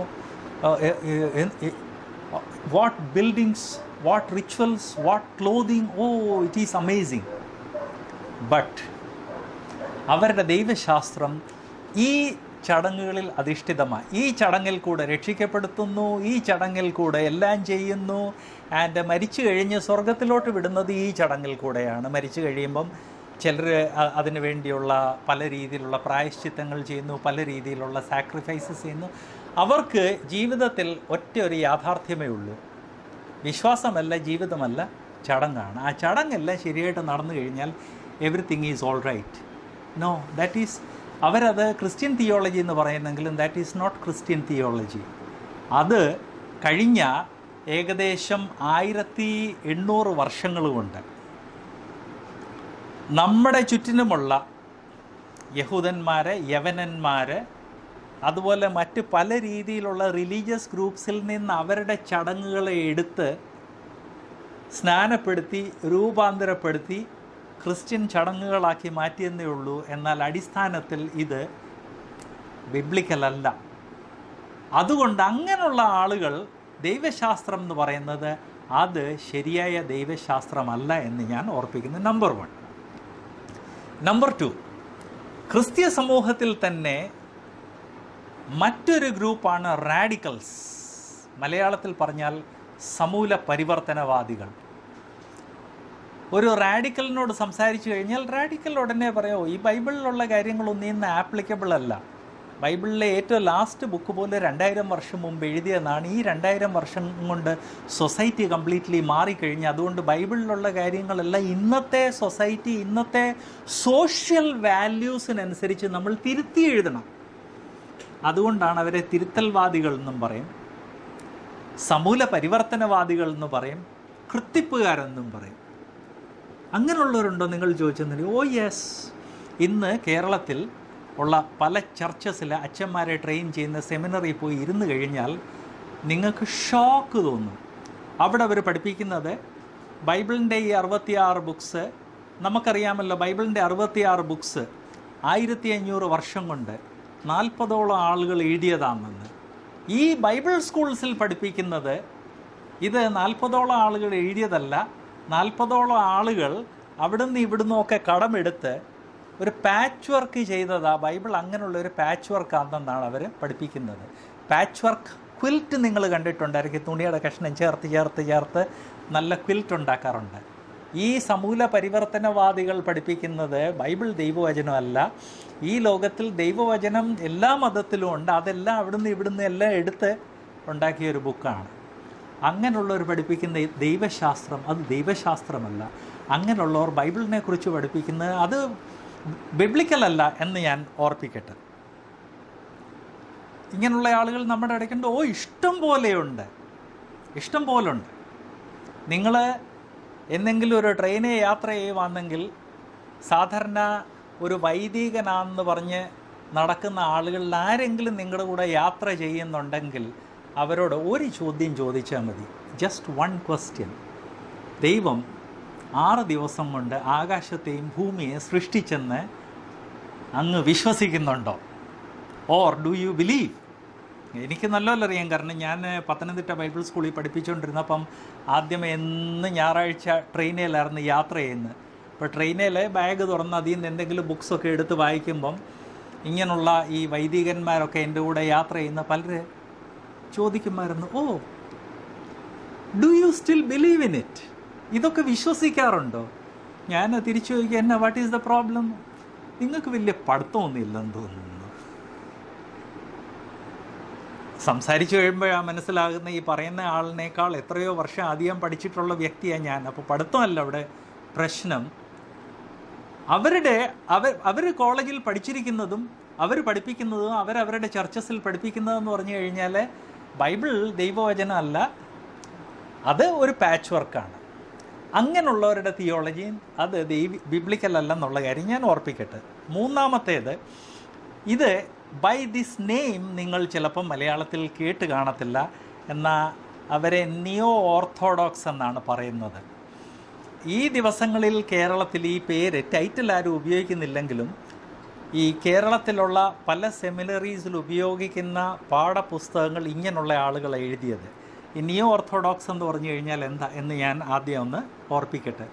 what buildings what rituals what clothing oh it is amazing but അവരുടെ ദൈവശാസ്ത്രം ഈ ചടങ്ങുകളിൽ അധിഷ്ഠിതമാണ് ഈ ചടങ്ങിൽ കൂടെ രക്ഷിക്കപ്പെടുത്തുന്നു ഈ ചടങ്ങിൽ കൂടെ എല്ലാം ചെയ്യുന്നു ആൻഡ് മരിച്ചു കഴിഞ്ഞ് സ്വർഗത്തിലോട്ട് വിടുന്നത് ഈ ചടങ്ങിൽ കൂടെയാണ് മരിച്ചു കഴിയുമ്പം ചിലർ അതിനു വേണ്ടിയുള്ള പല രീതിയിലുള്ള പ്രായശ്ചിത്തങ്ങൾ ചെയ്യുന്നു പല രീതിയിലുള്ള സാക്രിഫൈസസ് ചെയ്യുന്നു അവർക്ക് ജീവിതത്തിൽ ഒറ്റ ഒരു യാഥാർത്ഥ്യമേ ഉള്ളൂ വിശ്വാസമല്ല ജീവിതമല്ല ചടങ്ങാണ് ആ ചടങ്ങെല്ലാം ശരിയായിട്ട് നടന്നു കഴിഞ്ഞാൽ everything is all right no that is അവരത് ക്രിസ്ത്യൻ തിയോളജി എന്ന് പറയുന്നെങ്കിലും that is not Christian theology അത് കഴിഞ്ഞ ഏകദേശം ആയിരത്തി എണ്ണൂറ് വർഷങ്ങൾ കൊണ്ട് നമ്മുടെ ചുറ്റിനുമുള്ള യഹൂദന്മാര് യവനന്മാര് അതുപോലെ മറ്റ് പല രീതിയിലുള്ള റിലീജിയസ് ഗ്രൂപ്പ്സിൽ നിന്ന് അവരുടെ ചടങ്ങുകളെ എടുത്ത് സ്നാനപ്പെടുത്തി രൂപാന്തരപ്പെടുത്തി ക്രിസ്ത്യൻ ചടങ്ങുകളാക്കി മാറ്റിയെന്നേ ഉള്ളൂ എന്നാൽ അടിസ്ഥാനത്തിൽ ഇത് ബിബ്ലിക്കലല്ല അതുകൊണ്ട് അങ്ങനെയുള്ള ആളുകൾ ദൈവശാസ്ത്രം എന്ന് പറയുന്നത് അത് ശരിയായ ദൈവശാസ്ത്രമല്ല എന്ന് ഞാൻ ഓർപ്പിക്കുന്നു നമ്പർ വൺ നമ്പർ ടു ക്രിസ്ത്യ സമൂഹത്തിൽ തന്നെ മറ്റൊരു ഗ്രൂപ്പാണ് റാഡിക്കൽസ് മലയാളത്തിൽ പറഞ്ഞാൽ സമൂല പരിവർത്തനവാദികൾ ഒരു റാഡിക്കലിനോട് സംസാരിച്ചു കഴിഞ്ഞാൽ റാഡിക്കൽ ഉടനെ പറയുമോ ഈ ബൈബിളിലുള്ള കാര്യങ്ങളൊന്നും ഇന്ന് ആപ്ലിക്കബിൾ അല്ല ബൈബിളിലെ ഏറ്റവും ലാസ്റ്റ് ബുക്ക് പോലെ രണ്ടായിരം വർഷം മുമ്പ് എഴുതിയതാണ് ഈ രണ്ടായിരം വർഷം കൊണ്ട് സൊസൈറ്റി കംപ്ലീറ്റ്ലി മാറിക്കഴിഞ്ഞ് അതുകൊണ്ട് ബൈബിളിലുള്ള കാര്യങ്ങളെല്ലാം ഇന്നത്തെ സൊസൈറ്റി ഇന്നത്തെ സോഷ്യൽ വാല്യൂസിനനുസരിച്ച് നമ്മൾ തിരുത്തി എഴുതണം അതുകൊണ്ടാണ് അവരെ തിരുത്തൽവാദികൾ എന്നും പറയും സമൂല പരിവർത്തനവാദികൾ എന്ന് പറയും കൃത്തിപ്പുകാരെന്നും പറയും അങ്ങനെയുള്ളവരുണ്ടോ നിങ്ങൾ ചോദിച്ചെന്നു ഓ യെസ് ഇന്ന് കേരളത്തിൽ ഉള്ള പല ചർച്ചസിൽ അച്ഛന്മാരെ ട്രെയിൻ ചെയ്യുന്ന സെമിനറിൽ പോയി ഇരുന്ന് കഴിഞ്ഞാൽ നിങ്ങൾക്ക് ഷോക്ക് തോന്നും അവിടെ അവർ പഠിപ്പിക്കുന്നത് ബൈബിളിൻ്റെ ഈ അറുപത്തിയാറ് ബുക്സ് നമുക്കറിയാമല്ലോ ബൈബിളിൻ്റെ അറുപത്തിയാറ് ബുക്സ് ആയിരത്തി അഞ്ഞൂറ് വർഷം കൊണ്ട് നാൽപ്പതോളം ആളുകൾ എഴുതിയതാണെന്ന് ഈ ബൈബിൾ സ്കൂൾസിൽ പഠിപ്പിക്കുന്നത് ഇത് നാൽപ്പതോളം ആളുകൾ എഴുതിയതല്ല നാൽപ്പതോളം ആളുകൾ അവിടുന്ന് ഇവിടുന്ന് ഒക്കെ കടമെടുത്ത് ഒരു പാച്ച് വർക്ക് ചെയ്തതാ ബൈബിൾ അങ്ങനെയുള്ള ഒരു പാച്ച് വർക്ക് ആണെന്നാണ് അവർ പഠിപ്പിക്കുന്നത് പാച്ച് വർക്ക് ക്വിൽറ്റ് നിങ്ങൾ കണ്ടിട്ടുണ്ടായിരിക്കും തുണിയുടെ കഷ്ണം ചേർത്ത് ചേർത്ത് ചേർത്ത് നല്ല ക്വിൽറ്റ് ഉണ്ടാക്കാറുണ്ട് ഈ സമൂല പരിവർത്തനവാദികൾ പഠിപ്പിക്കുന്നത് ബൈബിൾ ദൈവവചനമല്ല ഈ ലോകത്തിൽ ദൈവവചനം എല്ലാ മതത്തിലും ഉണ്ട് അതെല്ലാം അവിടുന്ന് ഇവിടുന്ന് എല്ലാം എടുത്ത് ഉണ്ടാക്കിയ ഒരു ബുക്കാണ് അങ്ങനെയുള്ളവർ പഠിപ്പിക്കുന്ന ഈ ദൈവശാസ്ത്രം അത് ദൈവശാസ്ത്രമല്ല അങ്ങനെയുള്ളവർ ബൈബിളിനെ കുറിച്ച് പഠിപ്പിക്കുന്നത് അത് ബിബ്ലിക്കലല്ല എന്ന് ഞാൻ ഓർപ്പിക്കട്ടെ ഇങ്ങനെയുള്ള ആളുകൾ നമ്മുടെ ഇടയ്ക്കുണ്ട് ഓ ഇഷ്ടം പോലെയുണ്ട് ഇഷ്ടം പോലുണ്ട് നിങ്ങൾ എന്തെങ്കിലും ഒരു ട്രെയിനെ യാത്ര ചെയ്യുവാണെങ്കിൽ സാധാരണ ഒരു വൈദികനാണെന്ന് പറഞ്ഞ് നടക്കുന്ന ആളുകളിൽ ആരെങ്കിലും നിങ്ങളുടെ കൂടെ യാത്ര ചെയ്യുന്നുണ്ടെങ്കിൽ അവരോട് ഒരു ചോദ്യം ചോദിച്ചാൽ മതി ജസ്റ്റ് വൺ ക്വസ്റ്റ്യൻ ദൈവം ആറ് ദിവസം കൊണ്ട് ആകാശത്തെയും ഭൂമിയെ സൃഷ്ടിച്ചെന്ന് അങ്ങ് വിശ്വസിക്കുന്നുണ്ടോ ഓർ ഡു യു ബിലീവ് എനിക്ക് നല്ലപോലെ അറിയാം കാരണം ഞാൻ പത്തനംതിട്ട ബൈബിൾ സ്കൂളിൽ പഠിപ്പിച്ചുകൊണ്ടിരുന്നപ്പം ആദ്യം എന്ന് ഞായറാഴ്ച ട്രെയിനിലായിരുന്നു യാത്ര ചെയ്യുന്നത് അപ്പോൾ ട്രെയിനിൽ ബാഗ് തുറന്ന് അതിൽ നിന്ന് എന്തെങ്കിലും ബുക്സൊക്കെ എടുത്ത് വായിക്കുമ്പം ഇങ്ങനെയുള്ള ഈ വൈദികന്മാരൊക്കെ എൻ്റെ കൂടെ യാത്ര ചെയ്യുന്ന പലര് ചോദിക്കുമായിരുന്നു oh do you still believe in it ഇതൊക്കെ വിശ്വസിക്കാറുണ്ടോ ഞാൻ തിരിച്ചു ചോദിക്കുക എന്നാ വാട്ട് ഈസ് ദ പ്രോബ്ലം നിങ്ങൾക്ക് വലിയ പഠിത്തമൊന്നുമില്ലെന്ന് തോന്നുന്നു സംസാരിച്ചു കഴിയുമ്പോഴാണ് മനസ്സിലാകുന്ന ഈ പറയുന്ന ആളിനേക്കാൾ എത്രയോ വർഷം അധികം പഠിച്ചിട്ടുള്ള വ്യക്തിയാണ് ഞാൻ അപ്പോൾ പഠിത്തമല്ല അവിടെ പ്രശ്നം അവരുടെ അവർ അവർ കോളേജിൽ പഠിച്ചിരിക്കുന്നതും അവർ പഠിപ്പിക്കുന്നതും അവരവരുടെ ചർച്ചസിൽ പഠിപ്പിക്കുന്നതെന്ന് പറഞ്ഞു കഴിഞ്ഞാൽ ബൈബിൾ ദൈവവചനം അല്ല അത് ഒരു പാച്ച് വർക്കാണ് അങ്ങനെയുള്ളവരുടെ തിയോളജി അത് ദൈവി ബിബ്ലിക്കൽ അല്ലെന്നുള്ള കാര്യം ഞാൻ ഓർപ്പിക്കട്ടെ മൂന്നാമത്തേത് ഇത് ബൈ ദിസ് നെയിം നിങ്ങൾ ചിലപ്പം മലയാളത്തിൽ കേട്ട് കാണത്തില്ല എന്നാൽ അവരെ നിയോ ഓർത്തഡോക്സ് എന്നാണ് പറയുന്നത് ഈ ദിവസങ്ങളിൽ കേരളത്തിൽ ഈ പേര് ടൈറ്റിൽ ആരും ഉപയോഗിക്കുന്നില്ലെങ്കിലും ഈ കേരളത്തിലുള്ള പല സെമിനറീസിൽ ഉപയോഗിക്കുന്ന പാഠപുസ്തകങ്ങൾ ഇങ്ങനെയുള്ള ആളുകൾ എഴുതിയത് ഈ നിയോ ഓർത്തഡോക്സ് എന്ന് പറഞ്ഞു കഴിഞ്ഞാൽ എന്താ എന്ന് ഞാൻ ആദ്യം ഒന്ന് ഓർപ്പിക്കട്ടെ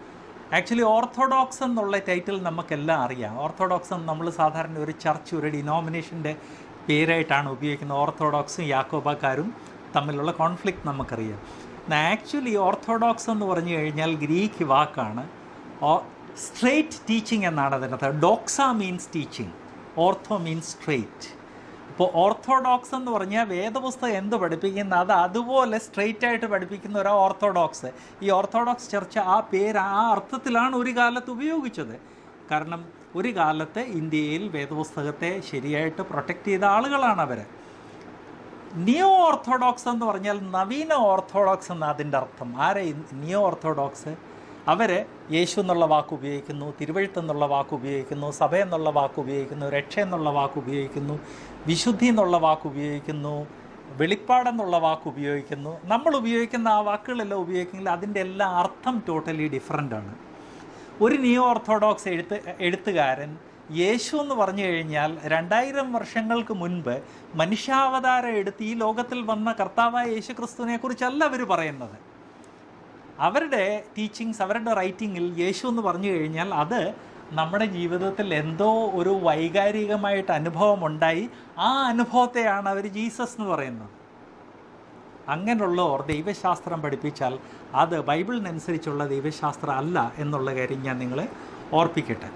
ആക്ച്വലി ഓർത്തഡോക്സ് എന്നുള്ള ടൈറ്റിൽ നമുക്കെല്ലാം അറിയാം ഓർത്തഡോക്സ് എന്ന് നമ്മൾ സാധാരണ ഒരു ചർച്ച് ഒരു ഡിനോമിനേഷൻ്റെ പേരായിട്ടാണ് ഉപയോഗിക്കുന്നത് ഓർത്തഡോക്സും യാക്കോബക്കാരും തമ്മിലുള്ള കോൺഫ്ലിക്റ്റ് നമുക്കറിയാം ആക്ച്വലി ഓർത്തഡോക്സ് എന്ന് പറഞ്ഞു കഴിഞ്ഞാൽ ഗ്രീക്ക് വാക്കാണ് സ്ട്രെയിറ്റ് ടീച്ചിങ് എന്നാണ് അതിനകത്ത് ഡോക്സ means teaching ortho means straight ഇപ്പോൾ ഓർത്തഡോക്സ് എന്ന് പറഞ്ഞാൽ വേദപുസ്തകം എന്ത് പഠിപ്പിക്കുന്ന അത് അതുപോലെ സ്ട്രെയിറ്റ് ആയിട്ട് പഠിപ്പിക്കുന്ന ഒരു ഓർത്തഡോക്സ് ഈ ഓർത്തഡോക്സ് ചർച്ച ആ പേര് ആ അർത്ഥത്തിലാണ് ഒരു കാലത്ത് ഉപയോഗിച്ചത് കാരണം ഒരു കാലത്ത് ഇന്ത്യയിൽ വേദപുസ്തകത്തെ ശരിയായിട്ട് പ്രൊട്ടക്റ്റ് ചെയ്ത ആളുകളാണ് അവർ നിയോ ഓർത്തഡോക്സ് എന്ന് പറഞ്ഞാൽ നവീന ഓർത്തഡോക്സ് എന്ന അതിൻ്റെ അർത്ഥം ആരെ നിയോ ഓർത്തഡോക്സ് അവർ യേശു എന്നുള്ള വാക്ക് ഉപയോഗിക്കുന്നു തിരുവഴുത്ത് എന്നുള്ള വാക്ക് ഉപയോഗിക്കുന്നു സഭ എന്നുള്ള വാക്ക് ഉപയോഗിക്കുന്നു രക്ഷ എന്നുള്ള വാക്ക് ഉപയോഗിക്കുന്നു വിശുദ്ധി എന്നുള്ള വാക്ക് ഉപയോഗിക്കുന്നു വെളിപ്പാടെന്നുള്ള വാക്ക് ഉപയോഗിക്കുന്നു നമ്മൾ ഉപയോഗിക്കുന്ന ആ വാക്കുകളെല്ലാം ഉപയോഗിക്കുമെങ്കിൽ അതിൻ്റെ എല്ലാ അർത്ഥം ടോട്ടലി ഡിഫറെൻ്റ് ആണ് ഒരു നിയോ ഓർത്തഡോക്സ് എഴുത്ത് എഴുത്തുകാരൻ യേശു എന്ന് പറഞ്ഞു കഴിഞ്ഞാൽ രണ്ടായിരം വർഷങ്ങൾക്ക് മുൻപ് മനുഷ്യാവതാരം എടുത്ത് ഈ ലോകത്തിൽ വന്ന കർത്താവായ യേശു ക്രിസ്തുവിനെ കുറിച്ചല്ല അവർ പറയുന്നത് അവരുടെ ടീച്ചിങ്സ് അവരുടെ റൈറ്റിങ്ങിൽ യേശു എന്ന് പറഞ്ഞു കഴിഞ്ഞാൽ അത് നമ്മുടെ ജീവിതത്തിൽ എന്തോ ഒരു വൈകാരികമായിട്ട് അനുഭവം ഉണ്ടായി ആ അനുഭവത്തെയാണ് അവർ ജീസസ് എന്ന് പറയുന്നത് അങ്ങനെയുള്ളവർ ദൈവശാസ്ത്രം പഠിപ്പിച്ചാൽ അത് ബൈബിളിനനുസരിച്ചുള്ള ദൈവശാസ്ത്രം അല്ല എന്നുള്ള കാര്യം ഞാൻ നിങ്ങളെ ഓർപ്പിക്കട്ടെ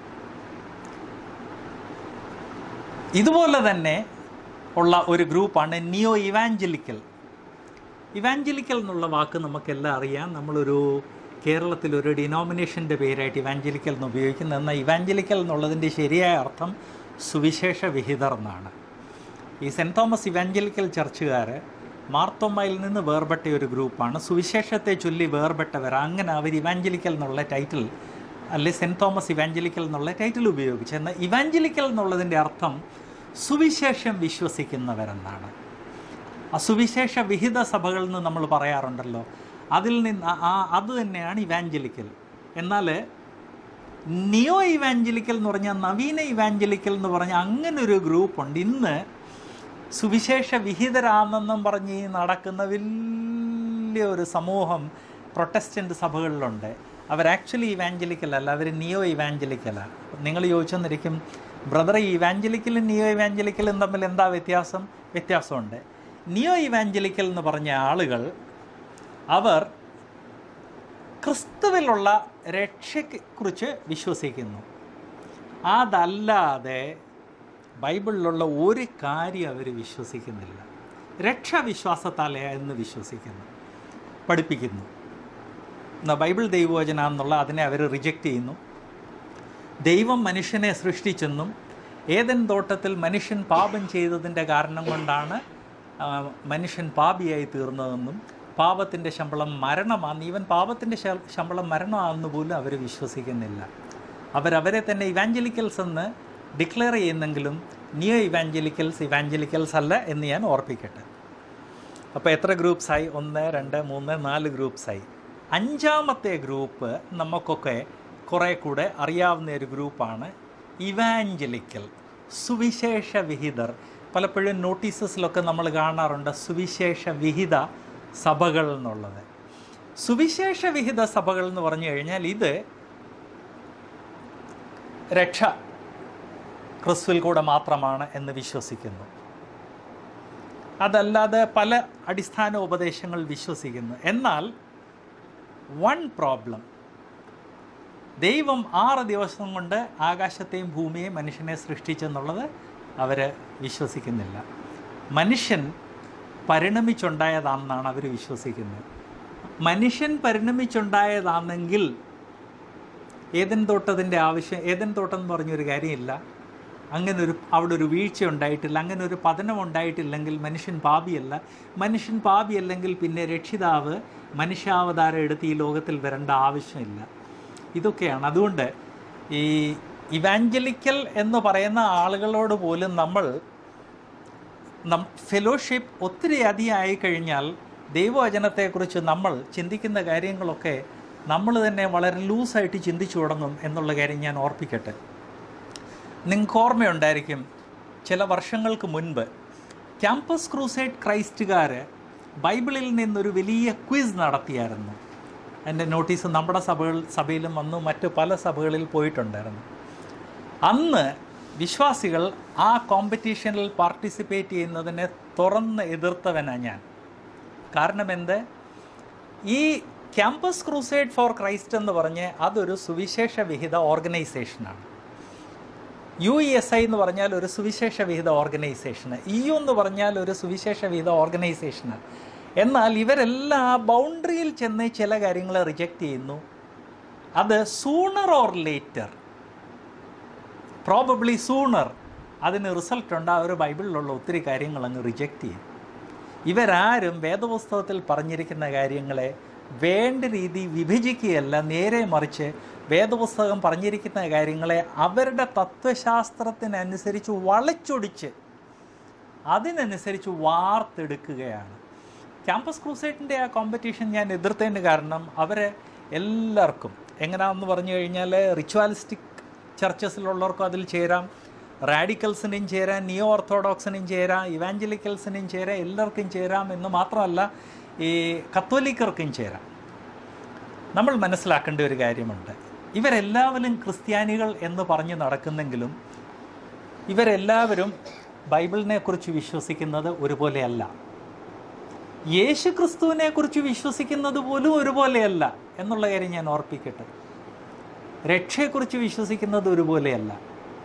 ഇതുപോലെ തന്നെ ഉള്ള ഒരു ഗ്രൂപ്പാണ് നിയോ ഇവാഞ്ചലിക്കൽ ഇവാഞ്ചലിക്കൽ എന്നുള്ള വാക്ക് നമുക്കെല്ലാം അറിയാം നമ്മളൊരു കേരളത്തിൽ ഒരു ഡിനോമിനേഷൻ്റെ പേരായിട്ട് ഇവാഞ്ചലിക്കൽ എന്ന് ഉപയോഗിക്കുന്നത് എന്നാൽ ഇവാഞ്ചലിക്കൽ എന്നുള്ളതിൻ്റെ ശരിയായ അർത്ഥം സുവിശേഷ വിഹിതർ എന്നാണ് ഈ സെൻറ്റ് തോമസ് ഇവാഞ്ചലിക്കൽ ചർച്ചുകാർ മാർത്തോമ്മയിൽ നിന്ന് വേർപെട്ട ഒരു ഗ്രൂപ്പാണ് സുവിശേഷത്തെ ചൊല്ലി വേർപെട്ടവർ അങ്ങനെ അവർ ഇവാഞ്ചലിക്കൽ എന്നുള്ള ടൈറ്റിൽ അല്ലെ സെൻറ്റ് തോമസ് ഇവാഞ്ചലിക്കൽ എന്നുള്ള ടൈറ്റിൽ ഉപയോഗിച്ചു എന്നാൽ ഇവാഞ്ചലിക്കൽ എന്നുള്ളതിൻ്റെ അർത്ഥം സുവിശേഷം വിശ്വസിക്കുന്നവരെന്നാണ് ആ സുവിശേഷ വിഹിത സഭകൾ എന്ന് നമ്മൾ പറയാറുണ്ടല്ലോ അതിൽ നിന്ന് ആ- ആ അത് തന്നെയാണ് ഇവാഞ്ചലിക്കൽ എന്നാൽ നിയോ ഇവാഞ്ചലിക്കൽ എന്ന് പറഞ്ഞാൽ നവീന ഇവാഞ്ചലിക്കൽ എന്ന് പറഞ്ഞാൽ അങ്ങനെ ഒരു ഗ്രൂപ്പുണ്ട് ഇന്ന് സുവിശേഷ വിഹിതരാണെന്നും പറഞ്ഞ് ഈ നടക്കുന്ന വലിയ ഒരു സമൂഹം പ്രൊട്ടസ്റ്റൻ്റ് സഭകളിലുണ്ട് അവർ ആക്ച്വലി ഇവാഞ്ചലിക്കൽ അല്ല അവർ നിയോ ഇവാഞ്ചലിക്കലാണ് നിങ്ങൾ ചോദിച്ചെന്നിരിക്കും ബ്രദർ ഇവാഞ്ചലിക്കലും നിയോ ഇവാഞ്ചലിക്കലും തമ്മിൽ എന്താ വ്യത്യാസം വ്യത്യാസമുണ്ട് നിയോ ഇവാഞ്ചലിക്കൽ എന്ന് പറഞ്ഞ ആളുകൾ അവർ ക്രിസ്തുവിലുള്ള രക്ഷയെക്കുറിച്ച് വിശ്വസിക്കുന്നു അതല്ലാതെ ബൈബിളിലുള്ള ഒരു കാര്യം അവർ വിശ്വസിക്കുന്നില്ല രക്ഷാവിശ്വാസത്താലേ എന്ന് വിശ്വസിക്കുന്നു പഠിപ്പിക്കുന്നു എന്നാൽ ബൈബിൾ ദൈവവചന എന്നുള്ള അതിനെ അവർ റിജക്റ്റ് ചെയ്യുന്നു ദൈവം മനുഷ്യനെ സൃഷ്ടിച്ചെന്നും ഏതൻ തോട്ടത്തിൽ മനുഷ്യൻ പാപം ചെയ്തതിൻ്റെ കാരണം കൊണ്ടാണ് ആ, മനുഷ്യൻ പാപിയായി തീർന്നതെന്നും പാപത്തിൻ്റെ ശമ്പളം മരണമാണെന്ന് ഈവൻ പാപത്തിൻ്റെ ശ- ശമ്പളം മരണമാണെന്ന് പോലും അവർ വിശ്വസിക്കുന്നില്ല അവരവരെ തന്നെ ഇവാഞ്ചലിക്കൽസ് എന്ന് ഡിക്ലെയർ ചെയ്യുന്നെങ്കിലും നിയോ ഇവാഞ്ചലിക്കൽസ് ഇവാഞ്ചലിക്കൽസ് അല്ല എന്ന് ഞാൻ ഓർപ്പിക്കട്ടെ അപ്പോൾ എത്ര ഗ്രൂപ്പ്സായി ഒന്ന് രണ്ട് മൂന്ന് നാല് ഗ്രൂപ്പ്സായി അഞ്ചാമത്തെ ഗ്രൂപ്പ് നമുക്കൊക്കെ കുറേ കൂടെ അറിയാവുന്ന ഒരു ഗ്രൂപ്പാണ് ഇവാഞ്ചലിക്കൽ സുവിശേഷ വിഹിതർ പലപ്പോഴും നോട്ടീസസിലൊക്കെ നമ്മൾ കാണാറുണ്ട് സുവിശേഷ വിഹിത സഭകൾ എന്നുള്ളത് സുവിശേഷ വിഹിത സഭകൾ എന്ന് പറഞ്ഞു കഴിഞ്ഞാൽ ഇത് രക്ഷ ക്രിസ്തുവിൽ കൂടെ മാത്രമാണ് എന്ന് വിശ്വസിക്കുന്നു അതല്ലാതെ പല അടിസ്ഥാന ഉപദേശങ്ങൾ വിശ്വസിക്കുന്നു എന്നാൽ വൺ പ്രോബ്ലം ദൈവം ആറ് ദിവസം കൊണ്ട് ആകാശത്തെയും ഭൂമിയെയും മനുഷ്യനെ സൃഷ്ടിച്ചെന്നുള്ളത് അവർ വിശ്വസിക്കുന്നില്ല മനുഷ്യൻ പരിണമിച്ചുണ്ടായതാണെന്നാണ് അവർ വിശ്വസിക്കുന്നത് മനുഷ്യൻ പരിണമിച്ചുണ്ടായതാണെങ്കിൽ ഏതൻ തോട്ടത്തിൻ്റെ ആവശ്യം ഏതൻ തോട്ടം എന്ന് പറഞ്ഞൊരു കാര്യമില്ല അങ്ങനെ ഒരു അവിടെ ഒരു വീഴ്ച ഉണ്ടായിട്ടില്ല അങ്ങനെ ഒരു പതനം ഉണ്ടായിട്ടില്ലെങ്കിൽ മനുഷ്യൻ പാപിയല്ല മനുഷ്യൻ പാപിയല്ലെങ്കിൽ പിന്നെ രക്ഷിതാവ് മനുഷ്യാവതാരം എടുത്ത് ഈ ലോകത്തിൽ വരേണ്ട ആവശ്യമില്ല ഇതൊക്കെയാണ് അതുകൊണ്ട് ഈ ഇവാഞ്ചലിക്കൽ എന്ന് പറയുന്ന ആളുകളോട് പോലും നമ്മൾ നം ഫെലോഷിപ്പ് ഒത്തിരി അധികമായി കഴിഞ്ഞാൽ ദൈവവചനത്തെക്കുറിച്ച് നമ്മൾ ചിന്തിക്കുന്ന കാര്യങ്ങളൊക്കെ നമ്മൾ തന്നെ വളരെ ലൂസായിട്ട് ചിന്തിച്ചു തുടങ്ങും എന്നുള്ള കാര്യം ഞാൻ ഓർപ്പിക്കട്ടെ നിങ്ങൾക്ക് ഓർമ്മയുണ്ടായിരിക്കും ചില വർഷങ്ങൾക്ക് മുൻപ് ക്യാമ്പസ് ക്രൂസൈഡ് ക്രൈസ്റ്റുകാർ ബൈബിളിൽ നിന്നൊരു വലിയ ക്വിസ് നടത്തിയായിരുന്നു അതിൻ്റെ നോട്ടീസ് നമ്മുടെ സഭകൾ സഭയിലും വന്നു മറ്റ് പല സഭകളിൽ പോയിട്ടുണ്ടായിരുന്നു അന്ന് വിശ്വാസികൾ ആ കോമ്പറ്റീഷനിൽ പാർട്ടിസിപ്പേറ്റ് ചെയ്യുന്നതിനെ തുറന്ന് എതിർത്തവനാണ് ഞാൻ കാരണം എന്ത് ഈ ക്യാമ്പസ് ക്രൂസൈഡ് ഫോർ ക്രൈസ്റ്റ് എന്ന് പറഞ്ഞ് അതൊരു സുവിശേഷ വിഹിത ഓർഗനൈസേഷനാണ് യു ഇ എസ് ഐ എന്ന് പറഞ്ഞാൽ ഒരു സുവിശേഷ വിഹിത ഓർഗനൈസേഷന് ഇ യു എന്ന് പറഞ്ഞാൽ ഒരു സുവിശേഷ വിഹിത ഓർഗനൈസേഷന് എന്നാൽ ഇവരെല്ലാം ആ ബൗണ്ടറിയിൽ ചെന്ന് ചില കാര്യങ്ങൾ റിജക്റ്റ് ചെയ്യുന്നു അത് sooner or later probably sooner അതിന് റിസൾട്ട് ഉണ്ട് ആ ഒരു ബൈബിളിലുള്ള ഒത്തിരി കാര്യങ്ങൾ അങ്ങ് റിജക്റ്റ് ചെയ്യും ഇവരാരും വേദപുസ്തകത്തിൽ പറഞ്ഞിരിക്കുന്ന കാര്യങ്ങളെ വേണ്ട രീതി വിഭജിക്കുകയല്ല നേരെ മറിച്ച് വേദപുസ്തകം പറഞ്ഞിരിക്കുന്ന കാര്യങ്ങളെ അവരുടെ തത്വശാസ്ത്രത്തിനനുസരിച്ച് വളച്ചൊടിച്ച് അതിനനുസരിച്ച് വാർത്തെടുക്കുകയാണ് ക്യാമ്പസ് ക്രൂസൈഡിൻ്റെ ആ കോമ്പറ്റീഷൻ ഞാൻ എതിർത്തതിന് കാരണം അവരെ എല്ലാവർക്കും എങ്ങനെയാണെന്ന് പറഞ്ഞു കഴിഞ്ഞാൽ റിച്വാലിസ്റ്റിക് ചർച്ചസിലുള്ളവർക്കും അതിൽ ചേരാം റാഡിക്കൽസിനും ചേരാം നിയോ ഓർത്തഡോക്സിനും ചേരാം ഇവാഞ്ചലിക്കൽസിനും ചേരാം എല്ലാവർക്കും ചേരാം എന്ന് മാത്രമല്ല ഈ കത്തോലിക്കർക്കും ചേരാം നമ്മൾ മനസ്സിലാക്കേണ്ട ഒരു കാര്യമുണ്ട് ഇവരെല്ലാവരും ക്രിസ്ത്യാനികൾ എന്ന് പറഞ്ഞ് നടക്കുന്നെങ്കിലും ഇവരെല്ലാവരും ബൈബിളിനെ കുറിച്ച് വിശ്വസിക്കുന്നത് ഒരുപോലെയല്ല യേശു ക്രിസ്തുവിനെ കുറിച്ച് വിശ്വസിക്കുന്നത് പോലും ഒരുപോലെയല്ല എന്നുള്ള കാര്യം ഞാൻ ഓർപ്പിക്കട്ടെ രക്ഷയെക്കുറിച്ച് വിശ്വസിക്കുന്നത് ഒരുപോലെയല്ല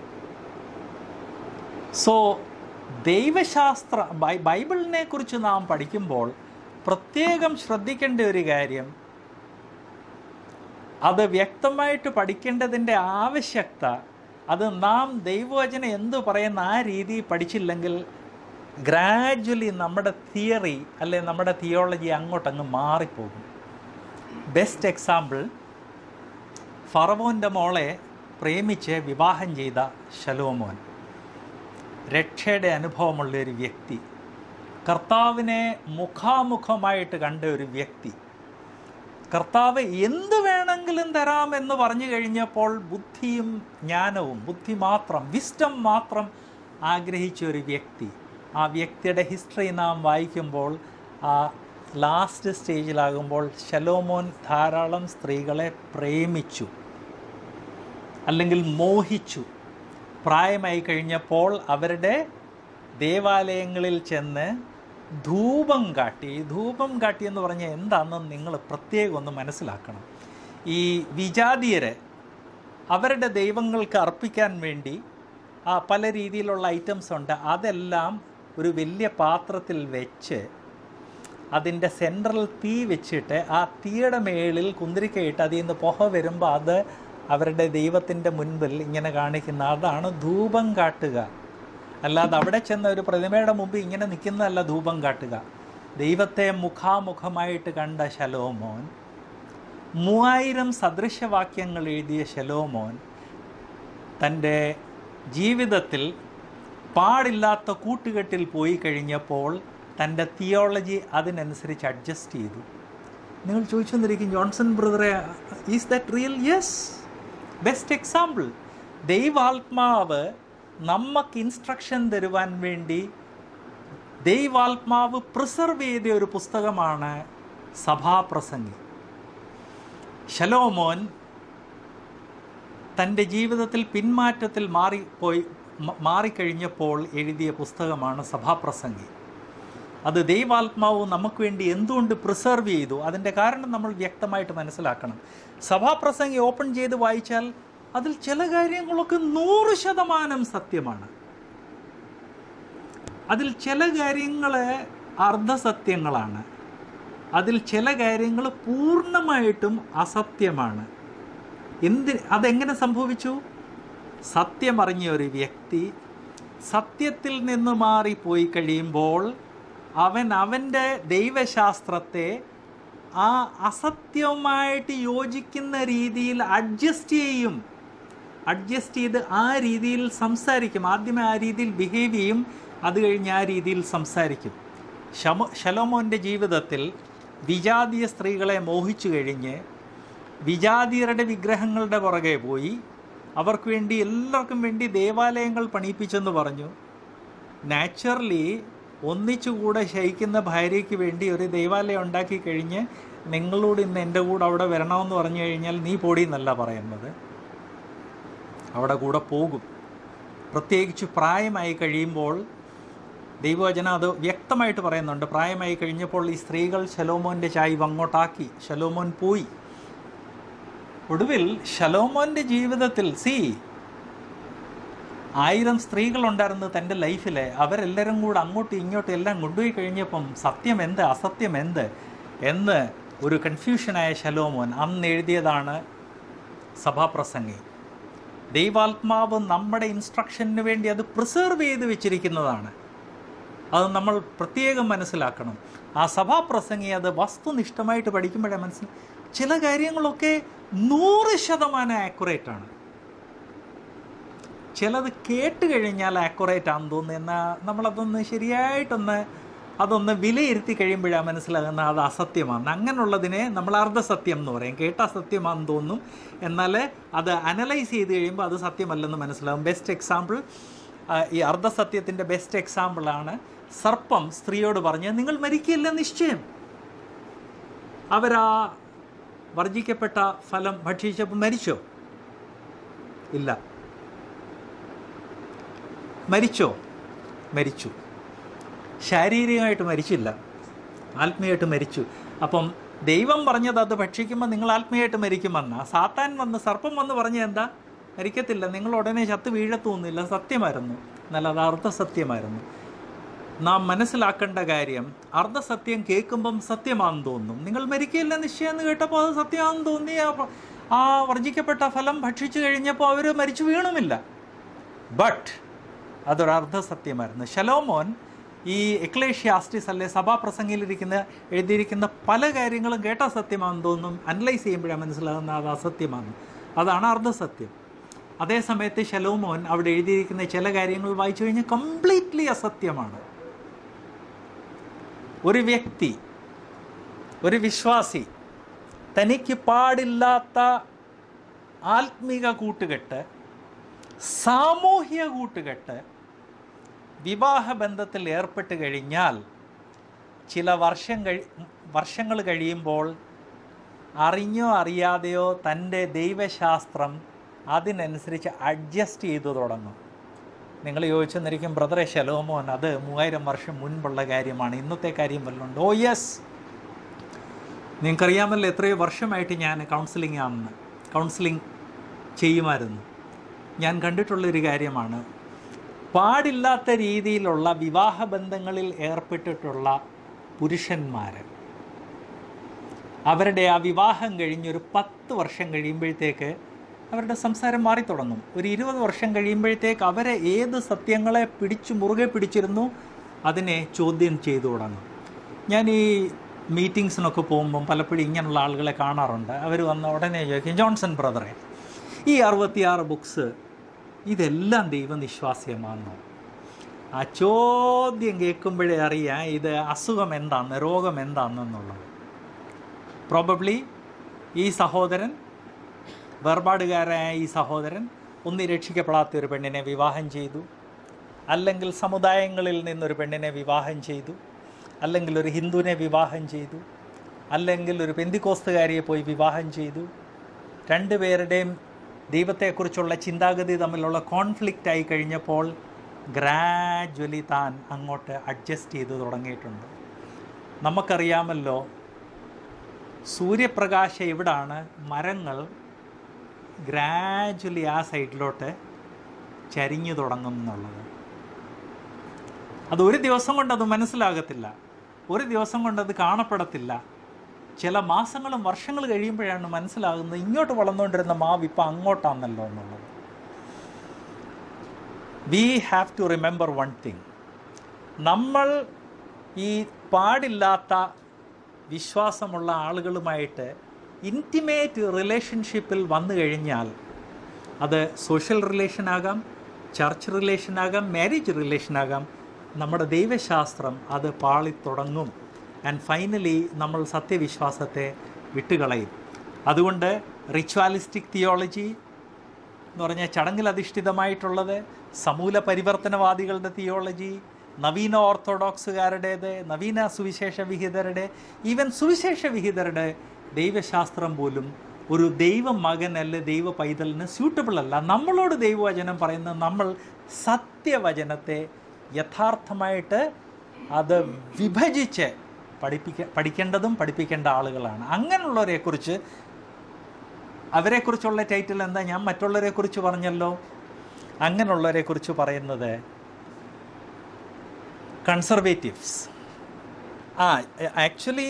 സോ ദൈവശാസ്ത്ര ബൈ ബൈബിളിനെ കുറിച്ച് നാം പഠിക്കുമ്പോൾ പ്രത്യേകം ശ്രദ്ധിക്കേണ്ട ഒരു കാര്യം അത് വ്യക്തമായിട്ട് പഠിക്കേണ്ടതിൻ്റെ ആവശ്യകത അത് നാം ദൈവവചനം എന്തു പറയുന്ന ആ രീതി പഠിച്ചില്ലെങ്കിൽ ഗ്രാജ്വലി നമ്മുടെ തിയറി അല്ലെ നമ്മുടെ തിയോളജി അങ്ങോട്ടങ്ങ് മാറിപ്പോകും ബെസ്റ്റ് എക്സാമ്പിൾ ഫറവോൻ്റെ മോളെ പ്രേമിച്ച് വിവാഹം ചെയ്ത ശലോമോൻ രക്ഷയുടെ അനുഭവമുള്ള ഒരു വ്യക്തി കർത്താവിനെ മുഖാമുഖമായിട്ട് കണ്ട ഒരു വ്യക്തി കർത്താവ് എന്ത് വേണമെങ്കിലും തരാമെന്ന് പറഞ്ഞു കഴിഞ്ഞപ്പോൾ ബുദ്ധിയും ജ്ഞാനവും ബുദ്ധി മാത്രം വിസ്റ്റം മാത്രം ആഗ്രഹിച്ച ഒരു വ്യക്തി ആ വ്യക്തിയുടെ ഹിസ്റ്ററി നാം വായിക്കുമ്പോൾ ആ ലാസ്റ്റ് സ്റ്റേജിലാകുമ്പോൾ ശലോമോൻ ധാരാളം സ്ത്രീകളെ പ്രേമിച്ചു അല്ലെങ്കിൽ മോഹിച്ചു പ്രായമായി കഴിഞ്ഞപ്പോൾ അവരുടെ ദേവാലയങ്ങളിൽ ചെന്ന് ധൂപം കാട്ടി ധൂപം കാട്ടി എന്ന് പറഞ്ഞാൽ എന്താണെന്ന് നിങ്ങൾ പ്രത്യേകം ഒന്ന് മനസ്സിലാക്കണം ഈ വിജാതീയരെ അവരുടെ ദൈവങ്ങൾക്ക് അർപ്പിക്കാൻ വേണ്ടി ആ പല രീതിയിലുള്ള ഐറ്റംസ് ഉണ്ട് അതെല്ലാം ഒരു വലിയ പാത്രത്തിൽ വെച്ച് അതിൻ്റെ സെൻട്രൽ തീ വെച്ചിട്ട് ആ തീയുടെ മേളിൽ കുന്തിരിക്കയിട്ട് അതിൽ നിന്ന് പുക വരുമ്പോൾ അത് അവരുടെ ദൈവത്തിൻ്റെ മുൻപിൽ ഇങ്ങനെ കാണിക്കുന്ന അതാണ് ധൂപം കാട്ടുക അല്ലാതെ അവിടെ ചെന്ന ഒരു പ്രതിമയുടെ മുമ്പ് ഇങ്ങനെ നിൽക്കുന്നതല്ല ധൂപം കാട്ടുക ദൈവത്തെ മുഖാമുഖമായിട്ട് കണ്ട ശലോമോൻ മൂവായിരം സദൃശവാക്യങ്ങൾ എഴുതിയ ശലോമോൻ തൻ്റെ ജീവിതത്തിൽ പാടില്ലാത്ത കൂട്ടുകെട്ടിൽ പോയി കഴിഞ്ഞപ്പോൾ തൻ്റെ തിയോളജി അതിനനുസരിച്ച് അഡ്ജസ്റ്റ് ചെയ്തു നിങ്ങൾ ചോദിച്ചു വന്നിരിക്കും ജോൺസൺ ബ്രദറെ is that real yes best example ദൈവാത്മാവ് നമുക്ക് ഇൻസ്ട്രക്ഷൻ തരുവാൻ വേണ്ടി ദൈവാത്മാവ് പ്രിസർവ് ചെയ്ത ഒരു പുസ്തകമാണ് സഭാപ്രസംഗി ശലോമോൻ തൻ്റെ ജീവിതത്തിൽ പിന്മാറ്റത്തിൽ മാറിപ്പോയി മ- മാറിക്കഴിഞ്ഞപ്പോൾ എഴുതിയ പുസ്തകമാണ് സഭാപ്രസംഗി അത് ദൈവാത്മാവ് നമുക്ക് വേണ്ടി എന്തുകൊണ്ട് പ്രിസർവ് ചെയ്തു അതിൻ്റെ കാരണം നമ്മൾ വ്യക്തമായിട്ട് മനസ്സിലാക്കണം സഭാപ്രസംഗി ഓപ്പൺ ചെയ്ത് വായിച്ചാൽ അതിൽ ചില കാര്യങ്ങളൊക്കെ നൂറ് ശതമാനം സത്യമാണ് അതിൽ ചില കാര്യങ്ങൾ അർദ്ധസത്യങ്ങളാണ് അതിൽ ചില കാര്യങ്ങൾ പൂർണ്ണമായിട്ടും അസത്യമാണ് എന്തി അതെങ്ങനെ സംഭവിച്ചു സത്യമറിഞ്ഞ ഒരു വ്യക്തി സത്യത്തിൽ നിന്ന് മാറിപ്പോയി കഴിയുമ്പോൾ അവൻ അവൻ്റെ ദൈവശാസ്ത്രത്തെ ആ അസത്യവുമായിട്ട് യോജിക്കുന്ന രീതിയിൽ അഡ്ജസ്റ്റ് ചെയ്യും അഡ്ജസ്റ്റ് ചെയ്ത് ആ രീതിയിൽ സംസാരിക്കും ആദ്യമേ ആ രീതിയിൽ ബിഹേവ് ചെയ്യും അത് കഴിഞ്ഞ് ആ രീതിയിൽ സംസാരിക്കും ശമ ശലോമോൻ്റെ ജീവിതത്തിൽ വിജാതീയ സ്ത്രീകളെ മോഹിച്ചു കഴിഞ്ഞ് വിജാതീയരുടെ വിഗ്രഹങ്ങളുടെ പുറകെ പോയി അവർക്ക് വേണ്ടി എല്ലാവർക്കും വേണ്ടി ദേവാലയങ്ങൾ പണിയിപ്പിച്ചെന്ന് പറഞ്ഞു നാച്ചുറലി ഒന്നിച്ചുകൂടെ ശയിക്കുന്ന ഭാര്യയ്ക്ക് വേണ്ടി ഒരു ദേവാലയം ഉണ്ടാക്കി കഴിഞ്ഞ് നിങ്ങളോട് ഇന്ന് എൻ്റെ കൂടെ അവിടെ വരണമെന്ന് പറഞ്ഞു കഴിഞ്ഞാൽ നീ പോടി എന്നല്ല പറയുന്നത് അവിടെ കൂടെ പോകും പ്രത്യേകിച്ച് പ്രായമായി കഴിയുമ്പോൾ ദൈവവചനം അത് വ്യക്തമായിട്ട് പറയുന്നുണ്ട് പ്രായമായി കഴിഞ്ഞപ്പോൾ ഈ സ്ത്രീകൾ ശലോമോൻ്റെ ചായ്വ് അങ്ങോട്ടാക്കി ശലോമോൻ പോയി ഒടുവിൽ ശലോമോൻ്റെ ജീവിതത്തിൽ സി ആയിരം സ്ത്രീകളുണ്ടായിരുന്നു തൻ്റെ ലൈഫിൽ അവരെല്ലാവരും കൂടെ അങ്ങോട്ടും ഇങ്ങോട്ടും എല്ലാം കൊണ്ടുപോയി കഴിഞ്ഞപ്പം സത്യം എന്ത് അസത്യം എന്ത് എന്ന് ഒരു കൺഫ്യൂഷനായ ശലോമോൻ അന്ന് എഴുതിയതാണ് സഭാപ്രസംഗി ദൈവാത്മാവ് നമ്മുടെ ഇൻസ്ട്രക്ഷന് വേണ്ടി അത് പ്രിസർവ് ചെയ്ത് വെച്ചിരിക്കുന്നതാണ് അത് നമ്മൾ പ്രത്യേകം മനസ്സിലാക്കണം ആ സഭാപ്രസംഗി അത് വസ്തുനിഷ്ഠമായിട്ട് പഠിക്കുമ്പോഴേ മനസ്സിൽ ചില കാര്യങ്ങളൊക്കെ നൂറ് ശതമാനം ആക്യുറേറ്റ് ആണ് ചിലത് കേട്ട് കഴിഞ്ഞാൽ ആക്യുറേറ്റ് ആണെന്ന് തോന്നുന്നു എന്നാൽ നമ്മളതൊന്ന് ശരിയായിട്ടൊന്ന് അതൊന്ന് വിലയിരുത്തി കഴിയുമ്പോഴാണ് മനസ്സിലാകുന്ന അത് അസത്യമാണ് അങ്ങനെയുള്ളതിനെ നമ്മൾ അർദ്ധസത്യം എന്ന് പറയും കേട്ട സത്യമാണെന്ന് തോന്നും എന്നാൽ അത് അനലൈസ് ചെയ്ത് കഴിയുമ്പോൾ അത് സത്യമല്ലെന്ന് മനസ്സിലാകും ബെസ്റ്റ് എക്സാമ്പിൾ ഈ അർദ്ധസത്യത്തിൻ്റെ ബെസ്റ്റ് എക്സാമ്പിളാണ് സർപ്പം സ്ത്രീയോട് പറഞ്ഞ് നിങ്ങൾ മരിക്കില്ല നിശ്ചയം അവരാ വർജിക്കപ്പെട്ട ഫലം ഭക്ഷിച്ചപ്പോൾ മരിച്ചോ ഇല്ല മരിച്ചോ മരിച്ചു ശാരീരികമായിട്ട് മരിച്ചില്ല ആത്മീയമായിട്ട് മരിച്ചു അപ്പം ദൈവം പറഞ്ഞത് അത് ഭക്ഷിക്കുമ്പോൾ നിങ്ങൾ ആത്മീയമായിട്ട് മരിക്കുമെന്ന സാത്താൻ വന്ന് സർപ്പം വന്ന് പറഞ്ഞ എന്താ മരിക്കത്തില്ല നിങ്ങൾ ഉടനെ ചത്ത് വീഴത്തൊന്നുമില്ല സത്യമായിരുന്നു എന്നാൽ അത് അർദ്ധസത്യമായിരുന്നു നാം മനസ്സിലാക്കേണ്ട കാര്യം അർദ്ധസത്യം കേൾക്കുമ്പം സത്യമാണെന്ന് തോന്നും നിങ്ങൾ മരിക്കില്ല നിശ്ചയം എന്ന് കേട്ടപ്പോൾ അത് സത്യമാണെന്ന് തോന്നി ആ- ആ വർജിക്കപ്പെട്ട ഫലം ഭക്ഷിച്ചു കഴിഞ്ഞപ്പോൾ അവർ മരിച്ചു വീണുമില്ല ബട്ട് അതൊരു അർദ്ധസത്യമായിരുന്നു ശലോമോൻ ഈ എക്ലേഷ്യാസ്റ്റിസ് അല്ലെ സഭാപ്രസംഗിയിലിരിക്കുന്ന എഴുതിയിരിക്കുന്ന പല കാര്യങ്ങളും കേട്ട സത്യമാണെന്ന് തോന്നും അനലൈസ് ചെയ്യുമ്പോഴാണ് മനസ്സിലാകുന്ന അത് അസത്യമാണ് അതാണ് അർദ്ധസത്യം അതേ സമയത്ത് ശലോമോൻ അവിടെ എഴുതിയിരിക്കുന്ന ചില കാര്യങ്ങൾ വായിച്ചു കഴിഞ്ഞാൽ കംപ്ലീറ്റ്ലി അസത്യമാണ് ഒരു വ്യക്തി ഒരു വിശ്വാസി തനിക്ക് പാടില്ലാത്ത ആത്മീക കൂട്ടുകെട്ട് സാമൂഹ്യ കൂട്ടുകെട്ട് വിവാഹബന്ധത്തിൽ ഏർപ്പെട്ട് കഴിഞ്ഞാൽ ചില വർഷം കഴി വർഷങ്ങൾ കഴിയുമ്പോൾ അറിഞ്ഞോ അറിയാതെയോ തൻ്റെ ദൈവശാസ്ത്രം അതിനനുസരിച്ച് അഡ്ജസ്റ്റ് ചെയ്തു തുടങ്ങും നിങ്ങൾ ചോദിച്ചെന്നിരിക്കും ബ്രദറെ ശലോമോൻ അത് മൂവായിരം വർഷം മുൻപുള്ള കാര്യമാണ് ഇന്നത്തെ കാര്യം വല്ലതുണ്ട് ഓ യെസ് നിങ്ങൾക്കറിയാമല്ലോ എത്രയോ വർഷമായിട്ട് ഞാൻ കൗൺസിലിംഗ് ആണെന്ന് കൗൺസിലിംഗ് ചെയ്യുമായിരുന്നു ഞാൻ കണ്ടിട്ടുള്ളൊരു കാര്യമാണ് പാടില്ലാത്ത രീതിയിലുള്ള വിവാഹ ബന്ധങ്ങളിൽ ഏർപ്പെട്ടിട്ടുള്ള പുരുഷന്മാർ അവരുടെ ആ വിവാഹം കഴിഞ്ഞൊരു പത്ത് വർഷം കഴിയുമ്പോഴത്തേക്ക് അവരുടെ സംസാരം മാറിത്തുടങ്ങും ഒരു ഇരുപത് വർഷം കഴിയുമ്പോഴത്തേക്ക് അവരെ ഏത് സത്യങ്ങളെ പിടിച്ചു മുറുകെ പിടിച്ചിരുന്നു അതിനെ ചോദ്യം ചെയ്തു തുടങ്ങും ഞാൻ ഈ മീറ്റിങ്സിനൊക്കെ പോകുമ്പം പലപ്പോഴും ഇങ്ങനെയുള്ള ആളുകളെ കാണാറുണ്ട് അവർ വന്ന ഉടനെ ചോദിക്കും ജോൺസൺ ബ്രദറെ ഈ അറുപത്തിയാറ് ബുക്സ് ഇതെല്ലാം ദൈവനിശ്വാസ്യമാണോ ആ ചോദ്യം കേൾക്കുമ്പോഴേ അറിയാം ഇത് അസുഖം എന്താണെന്ന് രോഗം എന്താണെന്നുള്ളത് പ്രോബബ്ലി ഈ സഹോദരൻ വേർപാടുകാരായ ഈ സഹോദരൻ ഒന്ന് രക്ഷിക്കപ്പെടാത്ത ഒരു പെണ്ണിനെ വിവാഹം ചെയ്തു അല്ലെങ്കിൽ സമുദായങ്ങളിൽ നിന്നൊരു പെണ്ണിനെ വിവാഹം ചെയ്തു അല്ലെങ്കിൽ ഒരു ഹിന്ദുവിനെ വിവാഹം ചെയ്തു അല്ലെങ്കിൽ ഒരു പെന്തിക്കോസ്തുകാരിയെ പോയി വിവാഹം ചെയ്തു രണ്ടുപേരുടെയും ദൈവത്തെക്കുറിച്ചുള്ള ചിന്താഗതി തമ്മിലുള്ള കോൺഫ്ലിക്റ്റ് ആയി കഴിഞ്ഞപ്പോൾ ഗ്രാജ്വലി താൻ അങ്ങോട്ട് അഡ്ജസ്റ്റ് ചെയ്ത് തുടങ്ങിയിട്ടുണ്ട് നമുക്കറിയാമല്ലോ സൂര്യപ്രകാശം എവിടാണ് മരങ്ങൾ ഗ്രാജ്വലി ആ സൈഡിലോട്ട് ചരിഞ്ഞു തുടങ്ങും എന്നുള്ളത് അത് ഒരു ദിവസം കൊണ്ട് അത് മനസ്സിലാകത്തില്ല ഒരു ദിവസം കൊണ്ട് അത് കാണപ്പെടത്തില്ല ചില മാസങ്ങളും വർഷങ്ങൾ കഴിയുമ്പോഴാണ് മനസ്സിലാകുന്നത് ഇങ്ങോട്ട് വളർന്നുകൊണ്ടിരുന്ന മാവ് ഇപ്പം അങ്ങോട്ടാണല്ലോ എന്നുള്ളത് we have to remember one thing നമ്മൾ ഈ പാടില്ലാത്ത വിശ്വാസമുള്ള ആളുകളുമായിട്ട് ഇൻറ്റിമേറ്റ് റിലേഷൻഷിപ്പിൽ വന്നു കഴിഞ്ഞാൽ അത് സോഷ്യൽ റിലേഷനാകാം ചർച്ച് റിലേഷനാകാം മാരേജ് റിലേഷനാകാം നമ്മുടെ ദൈവശാസ്ത്രം അത് പാളിത്തുടങ്ങും ആൻഡ് ഫൈനലി നമ്മൾ സത്യവിശ്വാസത്തെ വിട്ടുകളയും അതുകൊണ്ട് റിച്വാലിസ്റ്റിക് തിയോളജി എന്ന് പറഞ്ഞാൽ ചടങ്ങിൽ അധിഷ്ഠിതമായിട്ടുള്ളത് സമൂല പരിവർത്തനവാദികളുടെ തിയോളജി നവീന ഓർത്തഡോക്സുകാരുടേത് നവീന സുവിശേഷ വിഹിതരുടെ ഈവൻ സുവിശേഷ വിഹിതരുടെ ദൈവശാസ്ത്രം പോലും ഒരു ദൈവ മകനല്ല ദൈവ പൈതലിന് സ്യൂട്ടബിൾ അല്ല നമ്മളോട് ദൈവവചനം പറയുന്നത് നമ്മൾ സത്യവചനത്തെ യഥാർത്ഥമായിട്ട് അത് വിഭജിച്ച് പഠിപ്പിക്ക പഠിക്കേണ്ടതും പഠിപ്പിക്കേണ്ട ആളുകളാണ് അങ്ങനെയുള്ളവരെക്കുറിച്ച് അവരെക്കുറിച്ചുള്ള ടൈറ്റിൽ എന്താ ഞാൻ മറ്റുള്ളവരെക്കുറിച്ച് പറഞ്ഞല്ലോ അങ്ങനെയുള്ളവരെക്കുറിച്ച് പറയുന്നത് കൺസർവേറ്റീവ്സ് ആ ആക്ച്വലി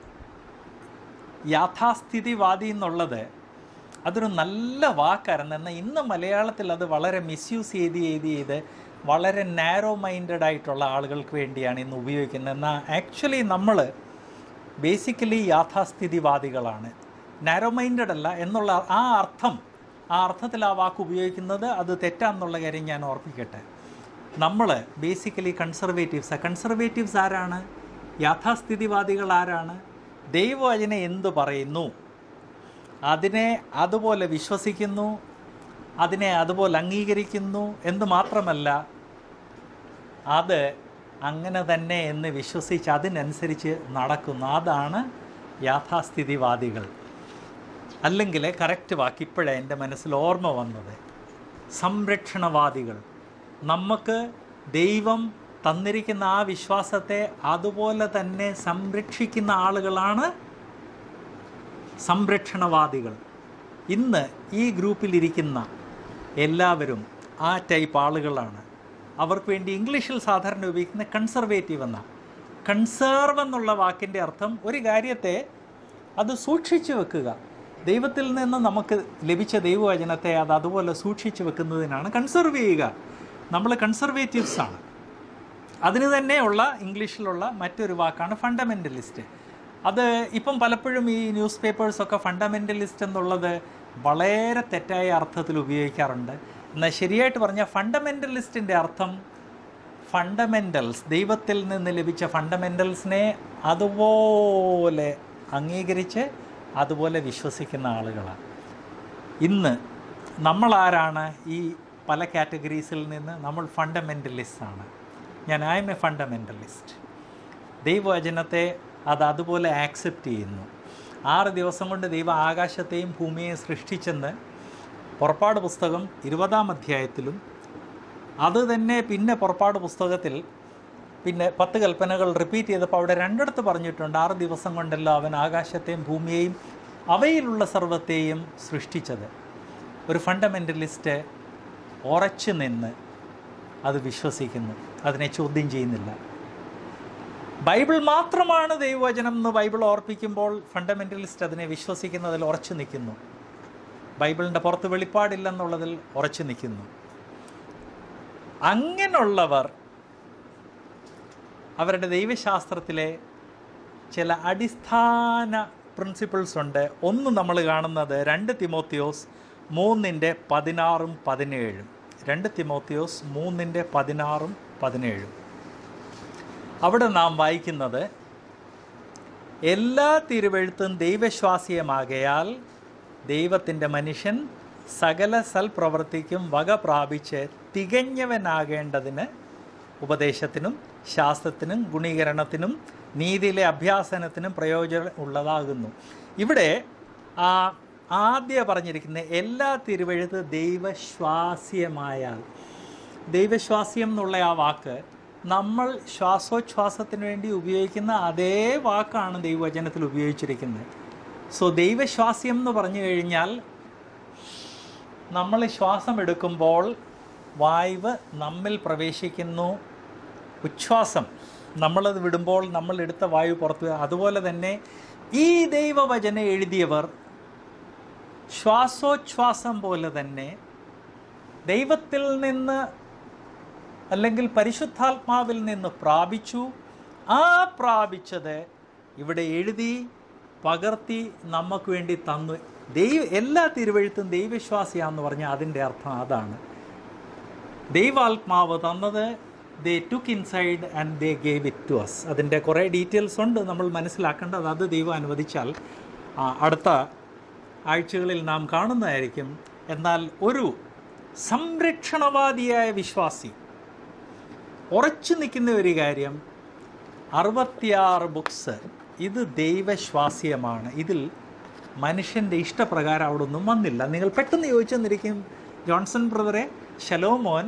യാഥാസ്ഥിതിവാദി എന്നുള്ളത് അതൊരു നല്ല വാക്കായിരുന്നു എന്നാൽ ഇന്ന് മലയാളത്തിൽ അത് വളരെ മിസ്യൂസ് ചെയ്ത് ചെയ്ത് ചെയ്ത് വളരെ നാരോ മൈൻഡഡ് ആയിട്ടുള്ള ആളുകൾക്ക് വേണ്ടിയാണ് ഇന്ന് ഉപയോഗിക്കുന്നത് എന്നാൽ ആക്ച്വലി നമ്മൾ ബേസിക്കലി യാഥാസ്ഥിതിവാദികളാണ് നാരോ മൈൻഡഡ് അല്ല എന്നുള്ള ആ അർത്ഥം ആ അർത്ഥത്തിൽ ആ വാക്ക് ഉപയോഗിക്കുന്നത് അത് തെറ്റാന്നുള്ള കാര്യം ഞാൻ ഓർപ്പിക്കട്ടെ നമ്മൾ ബേസിക്കലി കൺസർവേറ്റീവ്സ് കൺസർവേറ്റീവ്സ് ആരാണ് യാഥാസ്ഥിതിവാദികൾ ആരാണ് ദൈവവചന എന്ത് പറയുന്നു അതിനെ അതുപോലെ വിശ്വസിക്കുന്നു അതിനെ അതുപോലെ അംഗീകരിക്കുന്നു എന്ന് മാത്രമല്ല അത് അങ്ങനെ തന്നെ എന്ന് വിശ്വസിച്ച് അതിനനുസരിച്ച് നടക്കുന്നു അതാണ് യാഥാസ്ഥിതിവാദികൾ അല്ലെങ്കിൽ കറക്റ്റ് വാക്ക് ഇപ്പോഴേ എൻ്റെ മനസ്സിൽ ഓർമ്മ വന്നത് സംരക്ഷണവാദികൾ നമുക്ക് ദൈവം തന്നിരിക്കുന്ന ആ വിശ്വാസത്തെ അതുപോലെ തന്നെ സംരക്ഷിക്കുന്ന ആളുകളാണ് സംരക്ഷണവാദികൾ ഇന്ന് ഈ ഗ്രൂപ്പിലിരിക്കുന്ന എല്ലാവരും ആ ടൈപ്പ് ആളുകളാണ് അവർക്ക് വേണ്ടി ഇംഗ്ലീഷിൽ സാധാരണ ഉപയോഗിക്കുന്ന കൺസർവേറ്റീവ് എന്ന കൺസേർവ് എന്നുള്ള വാക്കിൻ്റെ അർത്ഥം ഒരു കാര്യത്തെ അത് സൂക്ഷിച്ചു വെക്കുക ദൈവത്തിൽ നിന്ന് നമുക്ക് ലഭിച്ച ദൈവവചനത്തെ അത് അതുപോലെ സൂക്ഷിച്ചു വെക്കുന്നതിനാണ് കൺസർവ് ചെയ്യുക നമ്മൾ കൺസർവേറ്റീവ്സ് ആണ് അതിന് തന്നെയുള്ള ഇംഗ്ലീഷിലുള്ള മറ്റൊരു വാക്കാണ് ഫണ്ടമെൻ്റലിസ്റ്റ് അത് ഇപ്പം പലപ്പോഴും ഈ ന്യൂസ് പേപ്പേഴ്സൊക്കെ ഫണ്ടമെൻ്റലിസ്റ്റ് എന്നുള്ളത് വളരെ തെറ്റായ അർത്ഥത്തിൽ ഉപയോഗിക്കാറുണ്ട് എന്നാൽ ശരിയായിട്ട് പറഞ്ഞാൽ ഫണ്ടമെൻ്റലിസ്റ്റിൻ്റെ അർത്ഥം ഫണ്ടമെൻ്റൽസ് ദൈവത്തിൽ നിന്ന് ലഭിച്ച ഫണ്ടമെൻ്റൽസിനെ അതുപോലെ അംഗീകരിച്ച് അതുപോലെ വിശ്വസിക്കുന്ന ആളുകളാണ് ഇന്ന് നമ്മളാരാണ് ഈ പല കാറ്റഗറീസിൽ നിന്ന് നമ്മൾ ഫണ്ടമെൻ്റലിസ്റ്റ് ആണ് ഞാൻ ഐ എം എ ഫണ്ടമെൻ്റലിസ്റ്റ് ദൈവവചനത്തെ അത് അതുപോലെ ആക്സെപ്റ്റ് ചെയ്യുന്നു ആറ് ദിവസം കൊണ്ട് ദൈവം ആകാശത്തെയും ഭൂമിയെയും സൃഷ്ടിച്ചെന്ന് പുറപ്പാട് പുസ്തകം ഇരുപതാം അധ്യായത്തിലും അത് തന്നെ പിന്നെ പുറപ്പാട് പുസ്തകത്തിൽ പിന്നെ പത്ത് കൽപ്പനകൾ റിപ്പീറ്റ് ചെയ്തപ്പോൾ അവിടെ രണ്ടിടത്ത് പറഞ്ഞിട്ടുണ്ട് ആറ് ദിവസം കൊണ്ടല്ലോ അവൻ ആകാശത്തെയും ഭൂമിയെയും അവയിലുള്ള സർവത്തെയും സൃഷ്ടിച്ചത് ഒരു ഫണ്ടമെൻ്റലിസ്റ്റ് ഉറച്ചു നിന്ന് അത് വിശ്വസിക്കുന്നു അതിനെ ചോദ്യം ചെയ്യുന്നില്ല ബൈബിൾ മാത്രമാണ് ദൈവവചനം എന്ന് ബൈബിൾ ഓർപ്പിക്കുമ്പോൾ ഫണ്ടമെൻ്റലിസ്റ്റ് അതിനെ വിശ്വസിക്കുന്നതിൽ ഉറച്ചു നിൽക്കുന്നു ബൈബിളിൻ്റെ പുറത്ത് വെളിപ്പാടില്ലെന്നുള്ളതിൽ ഉറച്ചു നിൽക്കുന്നു അങ്ങനെയുള്ളവർ അവരുടെ ദൈവശാസ്ത്രത്തിലെ ചില അടിസ്ഥാന പ്രിൻസിപ്പിൾസ് ഉണ്ട് ഒന്ന് നമ്മൾ കാണുന്നത് രണ്ട് തിമോത്തിയോസ് മൂന്നിൻ്റെ പതിനാറും പതിനേഴും രണ്ട് തിമോത്തിയോസ് മൂന്നിൻ്റെ പതിനാറും പതിനേഴും അവിടെ നാം വായിക്കുന്നത് എല്ലാ തിരുവെഴുത്തും ദൈവശ്വാസീയമാകയാൽ ദൈവത്തിൻ്റെ മനുഷ്യൻ സകല സൽപ്രവൃത്തിക്കും വക പ്രാപിച്ച് തികഞ്ഞവനാകേണ്ടതിന് ഉപദേശത്തിനും ശാസ്ത്രത്തിനും ഗുണീകരണത്തിനും നീതിയിലെ അഭ്യാസനത്തിനും പ്രയോജനം ഉള്ളതാകുന്നു ഇവിടെ ആ ആദ്യ പറഞ്ഞിരിക്കുന്ന എല്ലാ തിരുവെഴുത്ത് ദൈവശ്വാസ്യമായാൽ ദൈവശ്വാസ്യം എന്നുള്ള ആ വാക്ക് നമ്മൾ ശ്വാസോച്ഛ്വാസത്തിന് വേണ്ടി ഉപയോഗിക്കുന്ന അതേ വാക്കാണ് ദൈവവചനത്തിൽ ഉപയോഗിച്ചിരിക്കുന്നത് സോ ദൈവശ്വാസ്യം എന്ന് പറഞ്ഞു കഴിഞ്ഞാൽ നമ്മൾ ശ്വാസം എടുക്കുമ്പോൾ വായുവ് നമ്മിൽ പ്രവേശിക്കുന്നു ഉച്ഛ്വാസം നമ്മളത് വിടുമ്പോൾ നമ്മൾ എടുത്ത വായു പുറത്തു വരും. അതുപോലെ തന്നെ ഈ ദൈവവചനം എഴുതിയവർ ശ്വാസോച്ഛ്വാസം പോലെ തന്നെ ദൈവത്തിൽ നിന്ന് അല്ലെങ്കിൽ പരിശുദ്ധാത്മാവിൽ നിന്ന് പ്രാപിച്ചു ആ പ്രാപിച്ചത് ഇവിടെ എഴുതി പകർത്തി നമുക്ക് വേണ്ടി തന്നു ദൈവ എല്ലാ തിരുവഴുത്തും ദൈവവിശ്വാസിയാന്ന് പറഞ്ഞാൽ അതിൻ്റെ അർത്ഥം അതാണ് ദൈവാത്മാവ് തന്നത് they took inside and they gave it to us അതിൻ്റെ കുറേ ഡീറ്റെയിൽസ് ഉണ്ട് നമ്മൾ മനസ്സിലാക്കേണ്ടത് അത് ദൈവം അനുവദിച്ചാൽ ആ, അടുത്ത ആഴ്ചകളിൽ നാം കാണുന്നതായിരിക്കും എന്നാൽ ഒരു സംരക്ഷണവാദിയായ വിശ്വാസി ഉറച്ചു നിൽക്കുന്ന ഒരു കാര്യം അറുപത്തിയാറ് ബുക്സ് ഇത് ദൈവശ്വാസ്യമാണ് ഇതിൽ മനുഷ്യൻ്റെ ഇഷ്ടപ്രകാരം അവിടെ ഒന്നും വന്നില്ല നിങ്ങൾ പെട്ടെന്ന് ചോദിച്ചെന്നിരിക്കും ജോൺസൺ ബ്രദറെ ശലോമോൻ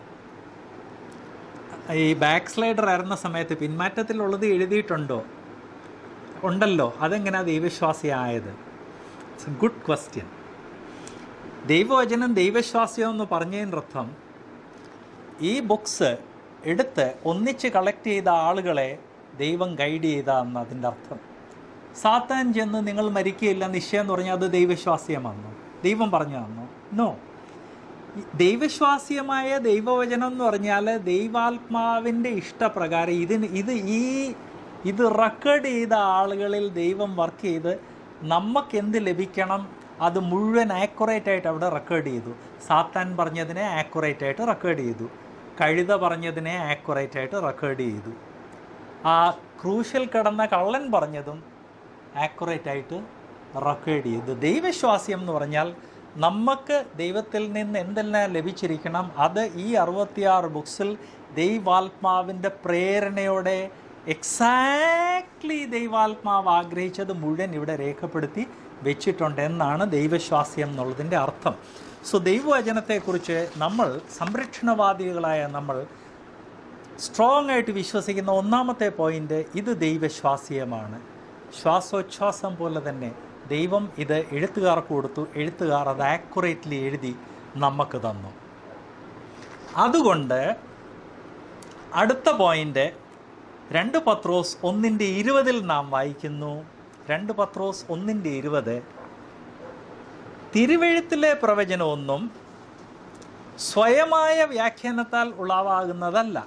ഈ ബാക്ക് സ്ലൈഡർ ആയിരുന്ന സമയത്ത് പിന്മാറ്റത്തിലുള്ളത് എഴുതിയിട്ടുണ്ടോ ഉണ്ടല്ലോ അതെങ്ങനെയാ ദൈവവിശ്വാസിയായത് ഇറ്റ്സ് എ ഗുഡ് ക്വസ്റ്റ്യൻ ദൈവവചനം ദൈവശ്വാസ്യം എന്ന് പറഞ്ഞതിനർത്ഥം ഈ ബുക്സ് എടുത്ത് ഒന്നിച്ച് കളക്ട് ചെയ്ത ആളുകളെ ദൈവം ഗൈഡ് ചെയ്ത എന്ന് അതിൻ്റെ അർത്ഥം സാത്താൻ ചെന്ന് നിങ്ങൾ മരിക്കുകയില്ല നിശ്ചയം എന്ന് പറഞ്ഞാൽ അത് ദൈവശ്വാസ്യമാണോ ദൈവം പറഞ്ഞു തന്നോ നോ ദൈവശ്വാസ്യമായ ദൈവവചനം എന്ന് പറഞ്ഞാൽ ദൈവാത്മാവിൻ്റെ ഇഷ്ടപ്രകാരം ഇതിന് ഇത് ഈ ഇത് റെക്കോർഡ് ചെയ്ത ആളുകളിൽ ദൈവം വർക്ക് ചെയ്ത് നമുക്ക് എന്ത് ലഭിക്കണം അത് മുഴുവൻ ആക്യുറേറ്റ് ആയിട്ട് അവിടെ റെക്കോർഡ് ചെയ്തു സാത്താൻ പറഞ്ഞതിനെ ആക്യുറേറ്റ് ആയിട്ട് റെക്കോർഡ് ചെയ്തു കഴുത പറഞ്ഞതിനെ ആക്യുറേറ്റ് ആയിട്ട് റെക്കോർഡ് ചെയ്തു ആ ക്രൂഷ്യൽ കിടന്ന കള്ളൻ പറഞ്ഞതും ആക്യുറേറ്റ് ആയിട്ട് റെക്കോർഡ് ചെയ്തു ദൈവശ്വാസ്യം എന്ന് പറഞ്ഞാൽ നമുക്ക് ദൈവത്തിൽ നിന്ന് എന്തെല്ലാം ലഭിച്ചിരിക്കണം അത് ഈ അറുപത്തിയാറ് ബുക്സിൽ ദൈവാത്മാവിൻ്റെ പ്രേരണയോടെ എക്സാക്ട്ലി ദൈവാത്മാവ് ആഗ്രഹിച്ചത് മുഴുവൻ ഇവിടെ രേഖപ്പെടുത്തി വെച്ചിട്ടുണ്ട് എന്നാണ് ദൈവശ്വാസ്യം എന്നുള്ളതിൻ്റെ അർത്ഥം സോ ദൈവവചനത്തെക്കുറിച്ച് നമ്മൾ സംരക്ഷണവാദികളായ നമ്മൾ സ്ട്രോങ് ആയിട്ട് വിശ്വസിക്കുന്ന ഒന്നാമത്തെ പോയിന്റ് ഇത് ദൈവശ്വാസീയമാണ് ശ്വാസോച്ഛ്വാസം പോലെ തന്നെ ദൈവം ഇത് എഴുത്തുകാർക്ക് കൊടുത്തു എഴുത്തുകാർ അത് ആക്യുറേറ്റ്ലി എഴുതി നമുക്ക് തന്നു അതുകൊണ്ട് അടുത്ത പോയിന്റ് രണ്ട് പത്രോസ് ഒന്നിൻ്റെ ഇരുപതിൽ നാം വായിക്കുന്നു രണ്ട് പത്രോസ് ഒന്നിൻ്റെ ഇരുപത് തിരുവെഴുത്തിലെ പ്രവചനമൊന്നും സ്വയമായ വ്യാഖ്യാനത്താൽ ഉളവാകുന്നതല്ല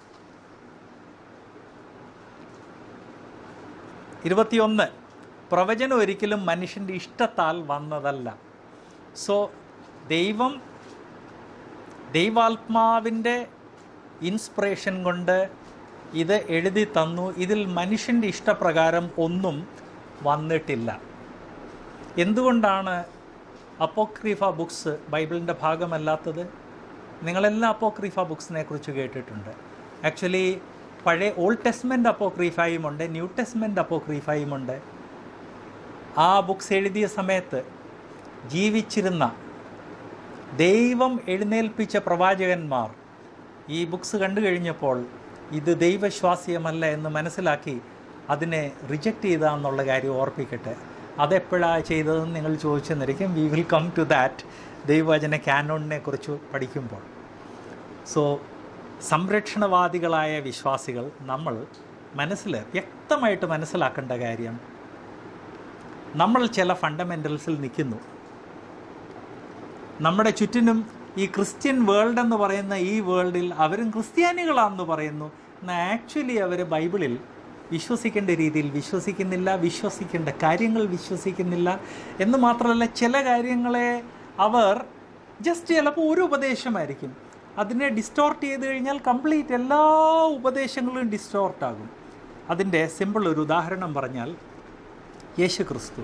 ഇരുപത്തിയൊന്ന് പ്രവചനം ഒരിക്കലും മനുഷ്യൻ്റെ ഇഷ്ടത്താൽ വന്നതല്ല സോ ദൈവം ദൈവാത്മാവിൻ്റെ ഇൻസ്പിറേഷൻ കൊണ്ട് ഇത് എഴുതി തന്നു ഇതിൽ മനുഷ്യൻ്റെ ഇഷ്ടപ്രകാരം ഒന്നും വന്നിട്ടില്ല എന്തുകൊണ്ടാണ് അപ്പോക്രീഫ ബുക്സ് ബൈബിളിൻ്റെ ഭാഗമല്ലാത്തത് നിങ്ങളെല്ലാം അപ്പോക്രീഫ ബുക്സിനെ കുറിച്ച് കേട്ടിട്ടുണ്ട് ആക്ച്വലി പഴയ ഓൾഡ് ടെസ്റ്റ്മെൻറ്റ് അപ്പോക്രീഫായും ഉണ്ട് ന്യൂ ടെസ്റ്റ്മെൻറ്റ് അപ്പോക്രീഫായും ഉണ്ട് ആ ബുക്സ് എഴുതിയ സമയത്ത് ജീവിച്ചിരുന്ന ദൈവം എഴുന്നേൽപ്പിച്ച പ്രവാചകന്മാർ ഈ ബുക്സ് കണ്ടു കഴിഞ്ഞപ്പോൾ ഇത് ദൈവശ്വാസ്യമല്ല എന്ന് മനസ്സിലാക്കി അതിനെ റിജക്റ്റ് ചെയ്ത എന്നുള്ള കാര്യം ഓർപ്പിക്കട്ടെ അതെപ്പോഴാണ് ചെയ്തതെന്ന് നിങ്ങൾ ചോദിച്ചെന്നിരിക്കും we will come to that ദൈവവചന ക്യാനോണിനെ കുറിച്ച് പഠിക്കുമ്പോൾ സോ സംരക്ഷണവാദികളായ വിശ്വാസികൾ നമ്മൾ മനസ്സിൽ വ്യക്തമായിട്ട് മനസ്സിലാക്കേണ്ട കാര്യം നമ്മൾ ചില ഫണ്ടമെൻ്റൽസിൽ നിൽക്കുന്നു നമ്മുടെ ചുറ്റിനും ഈ ക്രിസ്ത്യൻ വേൾഡ് എന്ന് പറയുന്ന ഈ വേൾഡിൽ അവരും ക്രിസ്ത്യാനികളാണെന്ന് പറയുന്നു എന്നാൽ ആക്ച്വലി അവർ ബൈബിളിൽ വിശ്വസിക്കേണ്ട രീതിയിൽ വിശ്വസിക്കുന്നില്ല വിശ്വസിക്കേണ്ട കാര്യങ്ങൾ വിശ്വസിക്കുന്നില്ല എന്ന് മാത്രമല്ല ചില കാര്യങ്ങളെ അവർ ജസ്റ്റ് ചിലപ്പോൾ ഒരു ഉപദേശമായിരിക്കും അതിനെ ഡിസ്റ്റോർട്ട് ചെയ്ത് കഴിഞ്ഞാൽ കംപ്ലീറ്റ് എല്ലാ ഉപദേശങ്ങളും ഡിസ്റ്റോർട്ട് ആകും അതിൻ്റെ സിമ്പിൾ ഒരു ഉദാഹരണം പറഞ്ഞാൽ യേശു ക്രിസ്തു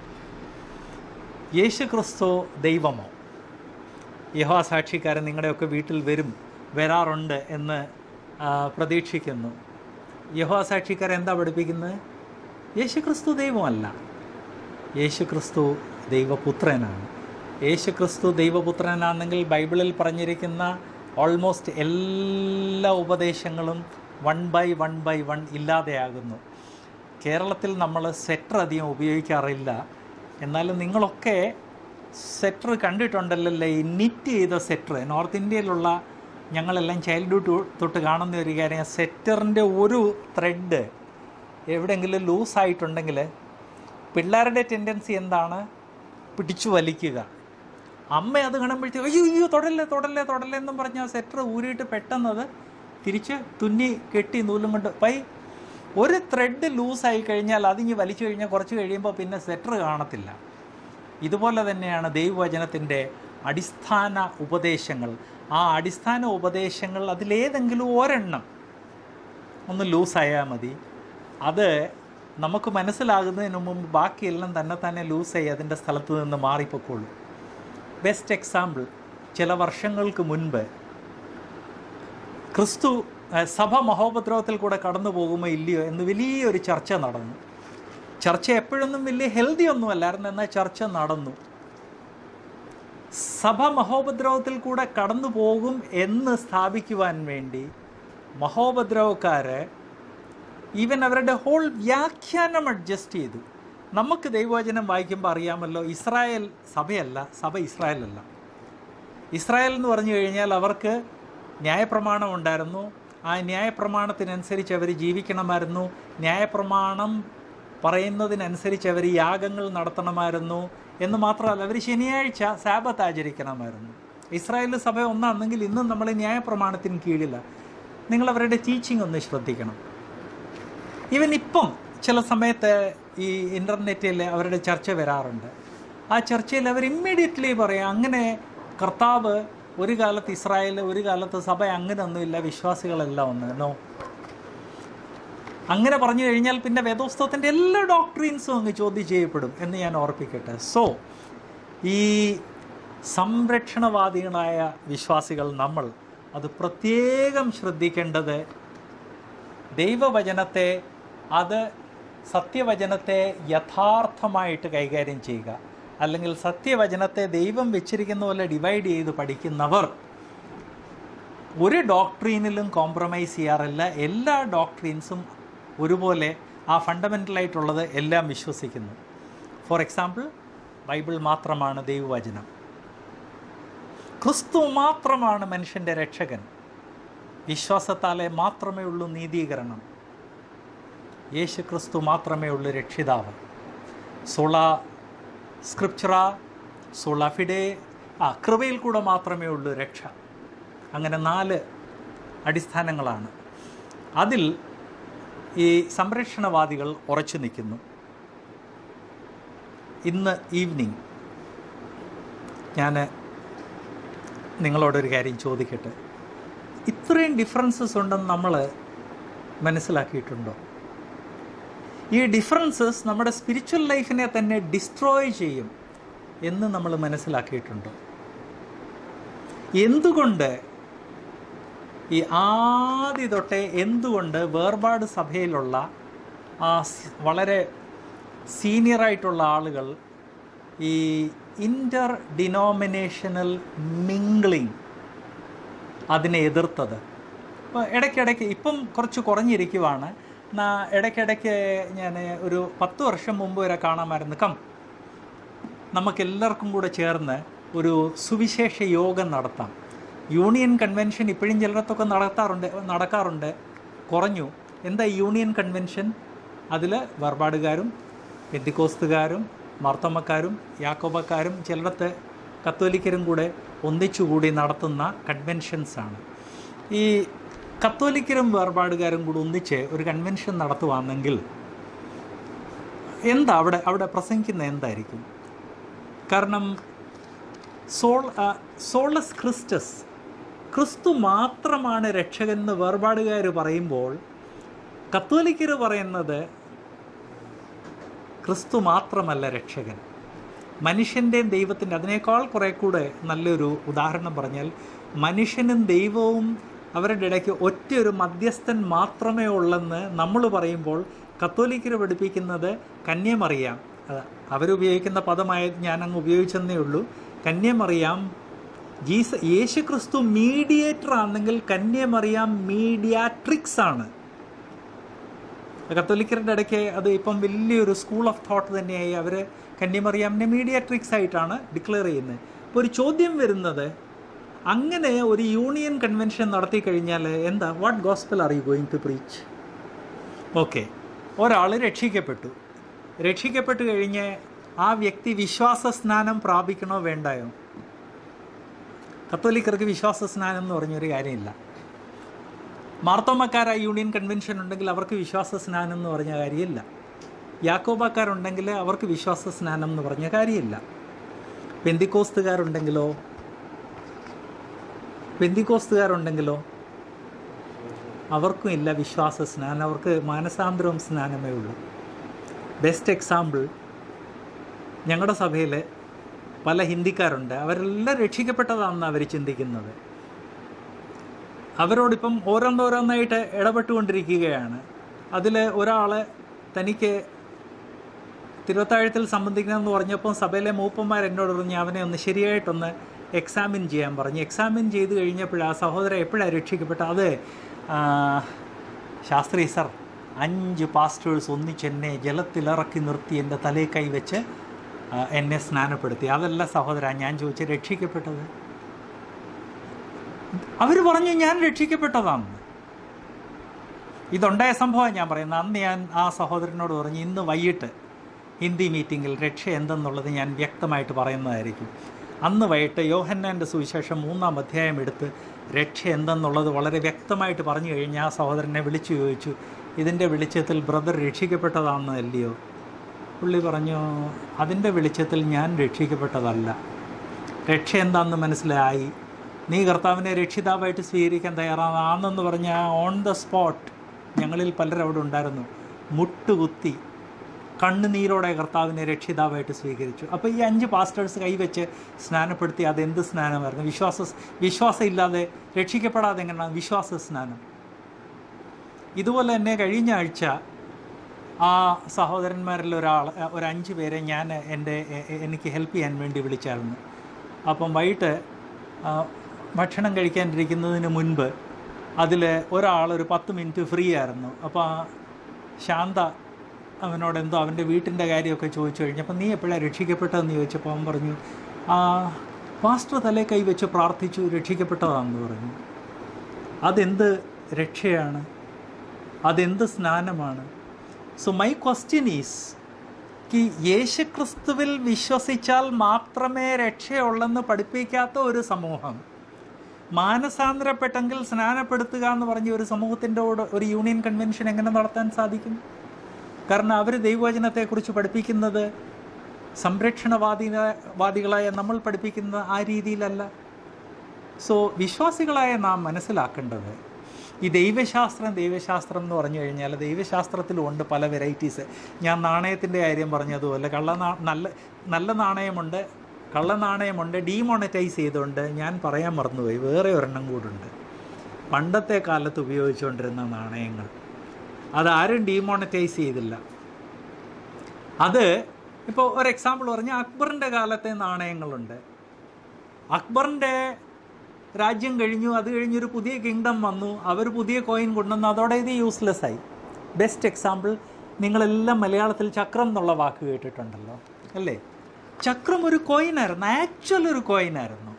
യേശു ക്രിസ്തു ദൈവമോ യഹോ സാക്ഷിക്കാരൻ നിങ്ങളുടെയൊക്കെ വീട്ടിൽ വരും വരാറുണ്ട് എന്ന് ആ, പ്രതീക്ഷിക്കുന്നു യഹോ സാക്ഷിക്കാരൻ എന്താ പഠിപ്പിക്കുന്നത് യേശു ക്രിസ്തു ദൈവമല്ല യേശു ക്രിസ്തു ദൈവപുത്രനാണ് യേശു ക്രിസ്തു ദൈവപുത്രനാണെങ്കിൽ ബൈബിളിൽ പറഞ്ഞിരിക്കുന്ന ഓൾമോസ്റ്റ് എല്ലാ ഉപദേശങ്ങളും one by one by one ഇല്ലാതെയാകുന്നു കേരളത്തിൽ നമ്മൾ സെറ്റർ അധികം ഉപയോഗിക്കാറില്ല എന്നാലും നിങ്ങളൊക്കെ സെറ്റർ കണ്ടിട്ടുണ്ടല്ലോ ഈ നിറ്റ് ചെയ്ത സെറ്റർ നോർത്ത് ഇന്ത്യയിലുള്ള ഞങ്ങളെല്ലാം ചൈൽഡ്ഹുഡ് തൊട്ട് കാണുന്ന ഒരു കാര്യം സെറ്ററിൻ്റെ ഒരു ത്രെഡ് എവിടെയെങ്കിലും ലൂസായിട്ടുണ്ടെങ്കിൽ പിള്ളേരുടെ ടെൻഡൻസി എന്താണ് പിടിച്ചു വലിക്കുക അമ്മ അത് കാണുമ്പോഴത്തേക്ക് അയ്യോ അയ്യോ തൊടല്ലേ തൊടല്ലേ തൊടല്ലേ എന്നും പറഞ്ഞ് ആ സെറ്റർ ഊരിയിട്ട് പെട്ടെന്നത് തിരിച്ച് തുന്നി കെട്ടി നൂലും കൊണ്ട് പൈ ഒരു ത്രെഡ് ലൂസായി കഴിഞ്ഞാൽ അതിങ്ങ് വലിച്ചു കഴിഞ്ഞാൽ കുറച്ച് കഴിയുമ്പോൾ പിന്നെ സെറ്റർ കാണത്തില്ല ഇതുപോലെ തന്നെയാണ് ദൈവവചനത്തിൻ്റെ അടിസ്ഥാന ഉപദേശങ്ങൾ ആ അടിസ്ഥാന ഉപദേശങ്ങൾ അതിലേതെങ്കിലും ഒരെണ്ണം ഒന്ന് ലൂസായാൽ മതി അത് നമുക്ക് മനസ്സിലാകുന്നതിന് മുമ്പ് ബാക്കിയെല്ലാം തന്നെ തന്നെ ലൂസായി അതിൻ്റെ സ്ഥലത്ത് നിന്ന് മാറിപ്പോക്കോളൂ ബെസ്റ്റ് എക്സാമ്പിൾ ചില വർഷങ്ങൾക്ക് മുൻപ് ക്രിസ്തു ഏഹ്, സഭ മഹോപദ്രവത്തിൽ കൂടെ കടന്നു പോകുമോ ഇല്ലയോ എന്ന് വലിയൊരു ചർച്ച നടന്നു ചർച്ച എപ്പോഴൊന്നും വലിയ ഹെൽത്തി ഒന്നും അല്ലായിരുന്നു എന്നാൽ ചർച്ച നടന്നു സഭ മഹോപദ്രവത്തിൽ കൂടെ കടന്നു പോകും എന്ന് സ്ഥാപിക്കുവാൻ വേണ്ടി മഹോപദ്രവക്കാര് ഈവൻ അവരുടെ ഹോൾ വ്യാഖ്യാനം അഡ്ജസ്റ്റ് ചെയ്തു നമുക്ക് ദൈവവചനം വായിക്കുമ്പോൾ അറിയാമല്ലോ ഇസ്രായേൽ സഭയല്ല സഭ ഇസ്രായേലല്ല ഇസ്രായേൽ എന്ന് പറഞ്ഞു കഴിഞ്ഞാൽ അവർക്ക് ന്യായപ്രമാണം ഉണ്ടായിരുന്നു ആ ന്യായപ്രമാണത്തിനനുസരിച്ച് അവർ ജീവിക്കണമായിരുന്നു ന്യായപ്രമാണം പറയുന്നതിനനുസരിച്ച് അവർ യാഗങ്ങൾ നടത്തണമായിരുന്നു എന്ന് മാത്രമല്ല അവർ ശനിയാഴ്ച സാബത്ത് ആചരിക്കണമായിരുന്നു ഇസ്രായേൽ സഭ ഒന്നാണെങ്കിൽ ഇന്നും നമ്മൾ ന്യായപ്രമാണത്തിന് കീഴില്ല നിങ്ങൾ അവരുടെ ടീച്ചിങ് ഒന്ന് ശ്രദ്ധിക്കണം ഈവൻ ഇപ്പം ചില സമയത്ത് ഈ ഇൻ്റർനെറ്റിൽ അവരുടെ ചർച്ച വരാറുണ്ട് ആ ചർച്ചയിൽ അവർ ഇമ്മീഡിയറ്റ്ലി പറയും അങ്ങനെ കർത്താവ് ഒരു കാലത്ത് ഇസ്രായേൽ ഒരു കാലത്ത് സഭ അങ്ങനെയൊന്നുമില്ല വിശ്വാസികളെല്ലാം ഒന്ന് നോ അങ്ങനെ പറഞ്ഞു കഴിഞ്ഞാൽ പിന്നെ വേദോസ്തവത്തിൻ്റെ എല്ലാ ഡോക്ട്രീൻസും അങ്ങ് ചോദ്യം ചെയ്യപ്പെടും എന്ന് ഞാൻ ഓർപ്പിക്കട്ടെ സോ ഈ സംരക്ഷണവാദികളായ വിശ്വാസികൾ നമ്മൾ അത് പ്രത്യേകം ശ്രദ്ധിക്കേണ്ടത് ദൈവവചനത്തെ അത് സത്യവചനത്തെ യഥാർത്ഥമായിട്ട് കൈകാര്യം ചെയ്യുക അല്ലെങ്കിൽ സത്യവചനത്തെ ദൈവം വെച്ചിരിക്കുന്ന പോലെ ഡിവൈഡ് ചെയ്ത് പഠിക്കുന്നവർ ഒരു ഡോക്ട്രീനിലും കോംപ്രമൈസ് ചെയ്യാറില്ല എല്ലാ ഡോക്ട്രീൻസും ഒരുപോലെ ആ ഫണ്ടമെൻ്റലായിട്ടുള്ളത് എല്ലാം വിശ്വസിക്കുന്നു ഫോർ എക്സാമ്പിൾ ബൈബിൾ മാത്രമാണ് ദൈവവചനം ക്രിസ്തു മാത്രമാണ് മനുഷ്യൻ്റെ രക്ഷകൻ വിശ്വാസത്താലെ മാത്രമേ ഉള്ളൂ നീതീകരണം യേശു ക്രിസ്തു മാത്രമേ ഉള്ളൂ രക്ഷിതാവ് സോള സ്ക്രിപ്ചറ സോള ഫിഡേ ആ കൃപയിൽ കൂടെ മാത്രമേ ഉള്ളൂ രക്ഷ അങ്ങനെ നാല് അടിസ്ഥാനങ്ങളാണ് അതിൽ ഈ സംരക്ഷണവാദികൾ ഉറച്ചു നിൽക്കുന്നു ഇന്ന് ഈവനിങ് ഞാൻ നിങ്ങളോടൊരു കാര്യം ചോദിക്കട്ടെ ഇത്രയും ഡിഫറൻസസ് ഉണ്ടെന്ന് നമ്മൾ മനസ്സിലാക്കിയിട്ടുണ്ടോ ഈ ഡിഫറൻസസ് നമ്മുടെ സ്പിരിച്വൽ ലൈഫിനെ തന്നെ ഡിസ്ട്രോയ് ചെയ്യും എന്ന് നമ്മൾ മനസ്സിലാക്കിയിട്ടുണ്ടോ എന്തുകൊണ്ട് ഈ ആദ്യ തൊട്ടേ എന്തുകൊണ്ട് വേർപാട് സഭയിലുള്ള ആ സ് വളരെ സീനിയറായിട്ടുള്ള ആളുകൾ ഈ ഇൻ്റർ ഡിനോമിനേഷണൽ മിംഗ്ലിംഗ് അതിനെ എതിർത്തത് ഇപ്പോൾ ഇടയ്ക്കിടയ്ക്ക് ഇപ്പം കുറച്ച് കുറഞ്ഞിരിക്കുവാണ് എന്നാ ഇടയ്ക്കിടയ്ക്ക് ഞാൻ ഒരു പത്ത് വർഷം മുമ്പ് വരെ കാണാമായിരുന്നു കം നമുക്കെല്ലാവർക്കും കൂടെ ചേർന്ന് ഒരു സുവിശേഷ യോഗം നടത്താം യൂണിയൻ കൺവെൻഷൻ ഇപ്പോഴും ചിലയിടത്തൊക്കെ നടത്താറുണ്ട് നടക്കാറുണ്ട് കുറഞ്ഞു എന്താ യൂണിയൻ കൺവെൻഷൻ അതിൽ വേർപാടുകാരും പെന്തിക്കോസ്തുകാരും മാർത്തമ്മക്കാരും യാക്കോബക്കാരും ചിലയിടത്ത് കത്തോലിക്കരും കൂടെ ഒന്നിച്ചുകൂടി നടത്തുന്ന കൺവെൻഷൻസാണ് ഈ കത്തോലിക്കരും വേർപാടുകാരും കൂടി ഒന്നിച്ച് ഒരു കൺവെൻഷൻ നടത്തുവാണെങ്കിൽ എന്താ അവിടെ അവിടെ പ്രസംഗിക്കുന്നത് എന്തായിരിക്കും കാരണം സോൾ സോളസ് ക്രിസ്റ്റസ് ക്രിസ്തു മാത്രമാണ് രക്ഷകൻ വേർപാടുകാർ പറയുമ്പോൾ കത്തോലിക്കർ പറയുന്നത് ക്രിസ്തു മാത്രമല്ല രക്ഷകൻ മനുഷ്യൻ്റെയും ദൈവത്തിൻ്റെ അതിനേക്കാൾ കുറേ കൂടെ നല്ലൊരു ഉദാഹരണം പറഞ്ഞാൽ മനുഷ്യനും ദൈവവും അവരുടെ ഇടയ്ക്ക് ഒറ്റയൊരു മധ്യസ്ഥൻ മാത്രമേ ഉള്ളെന്ന് നമ്മൾ പറയുമ്പോൾ കത്തോലിക്കർ പഠിപ്പിക്കുന്നത് കന്യമറിയാം അത് അവരുപയോഗിക്കുന്ന പദമായ ഞാൻ അങ്ങ് ഉപയോഗിച്ചെന്നേ ഉള്ളൂ കന്യമറിയാം ജീസ യേശു ക്രിസ്തു മീഡിയേറ്റർ ആണെങ്കിൽ കന്യമറിയാം മീഡിയാട്രിക്സ് ആണ് കത്തോലിക്കരുടെ ഇടയ്ക്ക് അത് ഇപ്പം വലിയൊരു സ്കൂൾ ഓഫ് തോട്ട് തന്നെയായി അവർ കന്യമറിയാമിനെ മീഡിയാട്രിക്സ് ആയിട്ടാണ് ഡിക്ലെയർ ചെയ്യുന്നത് അപ്പോൾ ഒരു ചോദ്യം വരുന്നത് അങ്ങനെ ഒരു യൂണിയൻ കൺവെൻഷൻ നടത്തി കഴിഞ്ഞാൽ എന്താ what gospel are you going to preach okay ഒരാൾ രക്ഷിക്കപ്പെട്ടു രക്ഷിക്കപ്പെട്ട് കഴിഞ്ഞ് ആ വ്യക്തി വിശ്വാസ സ്നാനം പ്രാപിക്കണോ വേണ്ടായോ കത്തോലിക്കർക്ക് വിശ്വാസ സ്നാനം എന്ന് പറഞ്ഞൊരു കാര്യമില്ല മാർത്തോമക്കാരായ യൂണിയൻ കൺവെൻഷൻ ഉണ്ടെങ്കിൽ അവർക്ക് വിശ്വാസ സ്നാനം എന്ന് പറഞ്ഞ കാര്യമില്ല യാക്കോബക്കാരുണ്ടെങ്കിൽ അവർക്ക് വിശ്വാസ സ്നാനം എന്ന് പറഞ്ഞ കാര്യമില്ല പെന്തിക്കോസ്തുകാരുണ്ടെങ്കിലോ പെന്തിക്കോസ്തുകാരുണ്ടെങ്കിലോ അവർക്കും ഇല്ല വിശ്വാസ സ്നാനം അവർക്ക് മാനസാന്തരവും സ്നാനമേ ഉള്ളൂ ബെസ്റ്റ് എക്സാമ്പിൾ ഞങ്ങളുടെ സഭയിൽ പല ഹിന്ദിക്കാരുണ്ട് അവരെല്ലാം രക്ഷിക്കപ്പെട്ടതാണെന്ന് അവർ ചിന്തിക്കുന്നത് അവരോടിപ്പം ഓരോന്നോരോന്നായിട്ട് ഇടപെട്ടുകൊണ്ടിരിക്കുകയാണ് അതിൽ ഒരാൾ തനിക്ക് തിരുവത്താഴത്തിൽ സംബന്ധിക്കണമെന്ന് പറഞ്ഞപ്പോൾ സഭയിലെ മൂപ്പന്മാർ എന്നോട് പറഞ്ഞു അവനെ ഒന്ന് ശരിയായിട്ടൊന്ന് എക്സാമിൻ ചെയ്യാൻ പറഞ്ഞു എക്സാമിൻ ചെയ്ത് കഴിഞ്ഞപ്പോൾ ആ സഹോദരൻ എപ്പോഴാണ് രക്ഷിക്കപ്പെട്ടത് അത് ആ, ശാസ്ത്രി സർ അഞ്ച് പാസ്റ്റേഴ്സ് ഒന്നിച്ചെന്നെ ജലത്തിലിറക്കി നിർത്തി എൻ്റെ തലയിൽ കൈവച്ച് ആ, എന്നെ സ്നാനപ്പെടുത്തി അതല്ല സഹോദര ഞാൻ ചോദിച്ചു രക്ഷിക്കപ്പെട്ടത് അവർ പറഞ്ഞു ഞാൻ രക്ഷിക്കപ്പെട്ടതാണ് ഇതുണ്ടായ സംഭവം ഞാൻ പറയുന്നത് അന്ന് ഞാൻ ആ സഹോദരനോട് പറഞ്ഞു ഇന്ന് വൈകിട്ട് ഹിന്ദി മീറ്റിങ്ങിൽ രക്ഷ എന്തെന്നുള്ളത് ഞാൻ വ്യക്തമായിട്ട് പറയുന്നതായിരിക്കും അന്ന് വൈകിട്ട് യോഹന്നാൻ്റെ സുവിശേഷം മൂന്നാം അധ്യായം എടുത്ത് രക്ഷ എന്തെന്നുള്ളത് വളരെ വ്യക്തമായിട്ട് പറഞ്ഞു കഴിഞ്ഞ് ആ സഹോദരനെ വിളിച്ചു ചോദിച്ചു ഇതിൻ്റെ വെളിച്ചത്തിൽ ബ്രദർ രക്ഷിക്കപ്പെട്ടതാണെന്നല്ലയോ പുള്ളി പറഞ്ഞു അതിൻ്റെ വെളിച്ചത്തിൽ ഞാൻ രക്ഷിക്കപ്പെട്ടതല്ല രക്ഷ എന്താണെന്ന് മനസ്സിലായി നീ കർത്താവിനെ രക്ഷിതാവായിട്ട് സ്വീകരിക്കാൻ തയ്യാറാണെന്ന് പറഞ്ഞ ഓൺ ദ സ്പോട്ട് ഞങ്ങളിൽ പലരും അവിടെ ഉണ്ടായിരുന്നു മുട്ടുകുത്തി കണ്ണുനീരോടെ കർത്താവിനെ രക്ഷിതാവായിട്ട് സ്വീകരിച്ചു അപ്പോൾ ഈ അഞ്ച് പാസ്റ്റേഴ്സ് കൈവച്ച് സ്നാനപ്പെടുത്തി അതെന്ത് സ്നാനമായിരുന്നു വിശ്വാസ വിശ്വാസം ഇല്ലാതെ രക്ഷിക്കപ്പെടാതെ എങ്ങനെയാണ് വിശ്വാസ സ്നാനം ഇതുപോലെ തന്നെ കഴിഞ്ഞ ആഴ്ച ആ സഹോദരന്മാരിൽ ഒരാൾ ഒരു അഞ്ച് പേരെ ഞാൻ എൻ്റെ എ- എ- എനിക്ക് ഹെൽപ്പ് ചെയ്യാൻ വേണ്ടി വിളിച്ചായിരുന്നു അപ്പം വൈകിട്ട് ആ, ഭക്ഷണം കഴിക്കാനിരിക്കുന്നതിന് മുൻപ് അതിൽ ഒരാൾ ഒരു പത്ത് മിനിറ്റ് ഫ്രീ ആയിരുന്നു അപ്പോൾ ആ ശാന്ത അവനോട് എന്തോ അവൻ്റെ വീട്ടിൻ്റെ കാര്യമൊക്കെ ചോദിച്ചു കഴിഞ്ഞപ്പോൾ നീ എപ്പോഴാണ് രക്ഷിക്കപ്പെട്ടതെന്ന് ചോദിച്ചപ്പോൾ അവൻ പറഞ്ഞു ആ പാസ്റ്റർ തലേ കൈവച്ച് പ്രാർത്ഥിച്ചു രക്ഷിക്കപ്പെട്ടതാണെന്ന് പറഞ്ഞു അതെന്ത് രക്ഷയാണ് അതെന്ത് സ്നാനമാണ് സോ മൈ ക്വസ്റ്റ്യൻ ഈസ് ഈ യേശുക്രിസ്തുവിൽ വിശ്വസിച്ചാൽ മാത്രമേ രക്ഷയുള്ളെന്ന് പഠിപ്പിക്കാത്ത ഒരു സമൂഹം മാനസാന്തരപ്പെട്ടെങ്കിൽ സ്നാനപ്പെടുത്തുക എന്ന് പറഞ്ഞ ഒരു സമൂഹത്തിൻ്റെ കൂടെ ഒരു യൂണിയൻ കൺവെൻഷൻ എങ്ങനെ നടത്താൻ സാധിക്കും കാരണം അവർ ദൈവവചനത്തെക്കുറിച്ച് പഠിപ്പിക്കുന്നത് സംരക്ഷണവാദി വാദികളായ നമ്മൾ പഠിപ്പിക്കുന്ന ആ രീതിയിലല്ല സോ വിശ്വാസികളായ നാം മനസ്സിലാക്കേണ്ടത് ഈ ദൈവശാസ്ത്രം ദൈവശാസ്ത്രം എന്ന് പറഞ്ഞു കഴിഞ്ഞാൽ ദൈവശാസ്ത്രത്തിലും ഉണ്ട് പല വെറൈറ്റീസ് ഞാൻ നാണയത്തിൻ്റെ കാര്യം പറഞ്ഞതുപോലെ കള്ള നാ നല്ല നല്ല നാണയമുണ്ട് കള്ള നാണയമുണ്ട് ഡീമോണറ്റൈസ് ചെയ്തുകൊണ്ട് ഞാൻ പറയാൻ മറന്നുപോയി വേറെ ഒരെണ്ണം കൂടുണ്ട് പണ്ടത്തെ കാലത്ത് ഉപയോഗിച്ചുകൊണ്ടിരുന്ന നാണയങ്ങൾ അതാരും ഡീമോണറ്റൈസ് ചെയ്തില്ല അത് ഇപ്പോൾ ഒരു എക്സാമ്പിൾ പറഞ്ഞാൽ അക്ബറിൻ്റെ കാലത്തെ നാണയങ്ങളുണ്ട് അക്ബറിൻ്റെ രാജ്യം കഴിഞ്ഞു അത് കഴിഞ്ഞൊരു പുതിയ കിങ്ഡം വന്നു അവർ പുതിയ കോയിൻ കൊണ്ടുവന്നു അതോടെ ഇത് യൂസ്ലെസ് ആയി ബെസ്റ്റ് എക്സാമ്പിൾ നിങ്ങളെല്ലാം മലയാളത്തിൽ ചക്രം എന്നുള്ള വാക്ക് കേട്ടിട്ടുണ്ടല്ലോ അല്ലേ ചക്രം ഒരു കോയിനായിരുന്നു ആക്ച്വൽ ഒരു കോയിനായിരുന്നു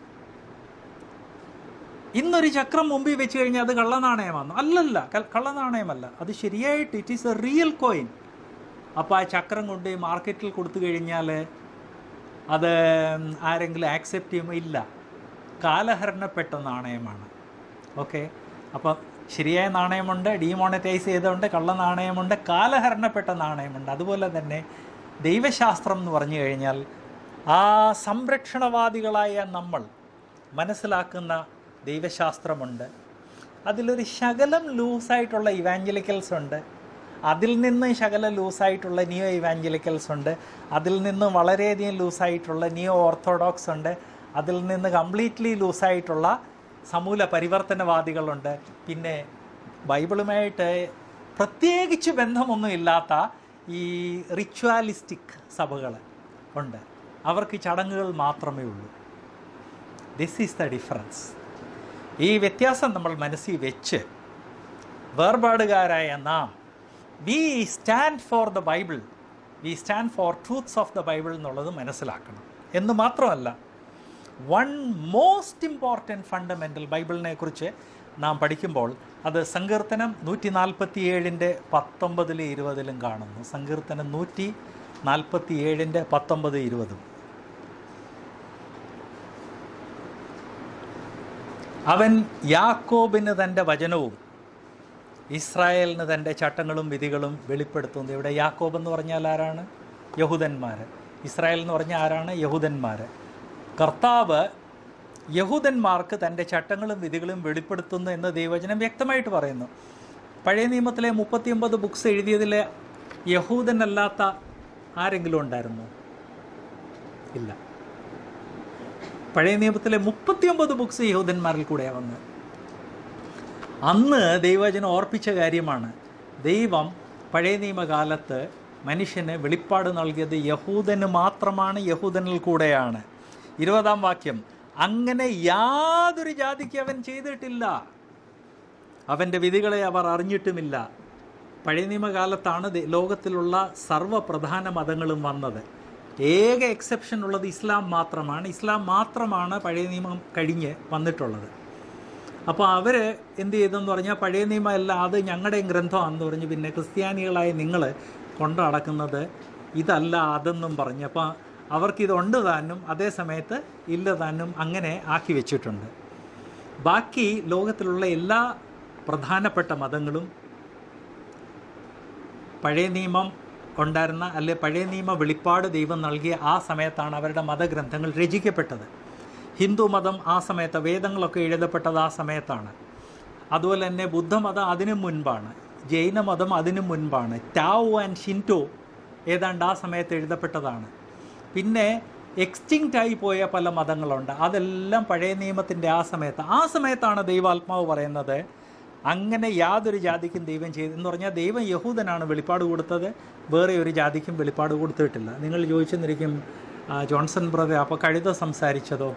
ഇന്നൊരു ചക്രം മുമ്പിൽ വെച്ച് കഴിഞ്ഞാൽ അത് കള്ളനാണയമാണോ അല്ലല്ല ക- കള്ളനാണയമല്ല അത് ശരിയായിട്ട് it is a real coin അപ്പോൾ ആ ചക്രം കൊണ്ട് മാർക്കറ്റിൽ കൊടുത്തു കഴിഞ്ഞാൽ അത് ആരെങ്കിലും ആക്സെപ്റ്റ് ചെയ്യുമോ ഇല്ല കാലഹരണപ്പെട്ട നാണയമാണ് ഓക്കെ അപ്പോൾ ശരിയായ നാണയമുണ്ട് ഡീമോണറ്റൈസ് ചെയ്തുകൊണ്ട് കള്ള നാണയമുണ്ട് കാലഹരണപ്പെട്ട നാണയമുണ്ട് അതുപോലെ തന്നെ ദൈവശാസ്ത്രം എന്ന് പറഞ്ഞു കഴിഞ്ഞാൽ ആ സംരക്ഷണവാദികളായ നമ്മൾ മനസ്സിലാക്കുന്ന ദൈവശാസ്ത്രമുണ്ട് അതിലൊരു ശകലം ലൂസായിട്ടുള്ള ഇവാഞ്ചലിക്കൽസ് ഉണ്ട് അതിൽ നിന്ന് ശകലം ലൂസായിട്ടുള്ള നിയോ ഇവാഞ്ചലിക്കൽസ് ഉണ്ട് അതിൽ നിന്ന് വളരെയധികം ലൂസായിട്ടുള്ള നിയോ ഓർത്തഡോക്സ് ഉണ്ട് അതിൽ നിന്ന് കംപ്ലീറ്റ്ലി ലൂസായിട്ടുള്ള സമൂല പരിവർത്തനവാദികളുണ്ട് പിന്നെ ബൈബിളുമായിട്ട് പ്രത്യേകിച്ച് ബന്ധമൊന്നും ഇല്ലാത്ത ഈ റിച്വാലിസ്റ്റിക് സഭകൾ ഉണ്ട് അവർക്ക് ചടങ്ങുകൾ മാത്രമേ ഉള്ളൂ ദിസ് ഈസ് ദ ഡിഫറൻസ് ഈ വ്യത്യാസം നമ്മൾ മനസ്സിൽ വെച്ച് വേർപാടുകാരായ നാം we stand for the Bible we stand for truths of the Bible എന്നുള്ളത് മനസ്സിലാക്കണം എന്ന് മാത്രമല്ല വൺ മോസ്റ്റ് ഇമ്പോർട്ടൻറ്റ് ഫണ്ടമെൻ്റൽ ബൈബിളിനെ കുറിച്ച് നാം പഠിക്കുമ്പോൾ അത് സങ്കീർത്തനം നൂറ്റി നാൽപ്പത്തി ഏഴിൻ്റെ പത്തൊമ്പതിലും ഇരുപതിലും കാണുന്നു സങ്കീർത്തനം നൂറ്റി നാൽപ്പത്തി ഏഴിൻ്റെ പത്തൊമ്പത് ഇരുപതും അവൻ യാക്കോബിന് തൻ്റെ വചനവും ഇസ്രായേലിന് തൻ്റെ ചട്ടങ്ങളും വിധികളും വെളിപ്പെടുത്തുന്നു ഇവിടെ യാക്കോബ് എന്ന് പറഞ്ഞാൽ ആരാണ് യഹൂദന്മാർ ഇസ്രായേൽ എന്ന് പറഞ്ഞാൽ ആരാണ് യഹൂദന്മാർ കർത്താവ് യഹൂദന്മാർക്ക് തൻ്റെ ചട്ടങ്ങളും വിധികളും വെളിപ്പെടുത്തുന്നു എന്ന് ദൈവവചനം വ്യക്തമായിട്ട് പറയുന്നു പഴയ നിയമത്തിലെ മുപ്പത്തിയൊമ്പത് ബുക്സ് എഴുതിയതിൽ യഹൂദനല്ലാത്ത ആരെങ്കിലും ഉണ്ടായിരുന്നോ ഇല്ല പഴയ നിയമത്തിലെ മുപ്പത്തിയൊമ്പത് ബുക്സ് യഹൂദന്മാരിൽ കൂടെയാണ് വന്നത് അന്ന് ദൈവവചനം ഓർപ്പിച്ച കാര്യമാണ് ദൈവം പഴയ നിയമകാലത്ത് മനുഷ്യന് വെളിപ്പാട് നൽകിയത് യഹൂദന് മാത്രമാണ് യഹൂദനിൽ കൂടെയാണ് ഇരുപതാം വാക്യം അങ്ങനെ യാതൊരു ജാതിക്ക് അവൻ ചെയ്തിട്ടില്ല അവൻ്റെ വിധികളെ അവർ അറിഞ്ഞിട്ടുമില്ല പഴയ നിയമകാലത്താണ് ദേ- ലോകത്തിലുള്ള സർവ്വപ്രധാന മതങ്ങളും വന്നത് ഏക എക്സെപ്ഷൻ ഉള്ളത് ഇസ്ലാം മാത്രമാണ് ഇസ്ലാം മാത്രമാണ് പഴയ നിയമം കഴിഞ്ഞ് വന്നിട്ടുള്ളത് അപ്പോൾ അവർ എന്ത് ചെയ്തെന്ന് പറഞ്ഞാൽ പഴയ നിയമം അല്ല അത് ഞങ്ങളുടെയും ഗ്രന്ഥമാണെന്ന് പറഞ്ഞ് പിന്നെ ക്രിസ്ത്യാനികളായ നിങ്ങൾ കൊണ്ടു നടക്കുന്നത് ഇതല്ല അതെന്നും പറഞ്ഞ് അപ്പോൾ അവർക്കിതുണ്ട് താനും അതേ സമയത്ത് ഇല്ല താനും അങ്ങനെ ആക്കി വെച്ചിട്ടുണ്ട് ബാക്കി ലോകത്തിലുള്ള എല്ലാ പ്രധാനപ്പെട്ട മതങ്ങളും പഴയ നിയമം ഉണ്ടായിരുന്ന അല്ലെ പഴയ നിയമ വെളിപ്പാട് ദൈവം നൽകിയ ആ സമയത്താണ് അവരുടെ മതഗ്രന്ഥങ്ങൾ രചിക്കപ്പെട്ടത് ഹിന്ദു മതം ആ സമയത്ത് വേദങ്ങളൊക്കെ എഴുതപ്പെട്ടത് ആ സമയത്താണ് അതുപോലെ തന്നെ ബുദ്ധമതം അതിനു മുൻപാണ് ജൈനമതം അതിനു മുൻപാണ് ടാവോ ആൻഡ് ഷിൻറ്റോ ഏതാണ്ട് ആ സമയത്ത് എഴുതപ്പെട്ടതാണ് പിന്നെ എക്സ്റ്റിങ്റ്റ് ആയി പോയ പല മതങ്ങളുണ്ട് അതെല്ലാം പഴയ നിയമത്തിൻ്റെ ആ സമയത്ത് ആ സമയത്താണ് ദൈവാത്മാവ് പറയുന്നത് അങ്ങനെ യാതൊരു ജാതിക്കും ദൈവം ചെയ്തു എന്ന് പറഞ്ഞാൽ ദൈവം യഹൂദനാണ് വെളിപ്പാട് കൊടുത്തത് വേറെ ഒരു ജാതിക്കും വെളിപ്പാട് കൊടുത്തിട്ടില്ല നിങ്ങൾ ചോദിച്ചെന്നിരിക്കും ആ, ജോൺസൺ ബ്രദർ അപ്പോൾ കഴുത സംസാരിച്ചതോ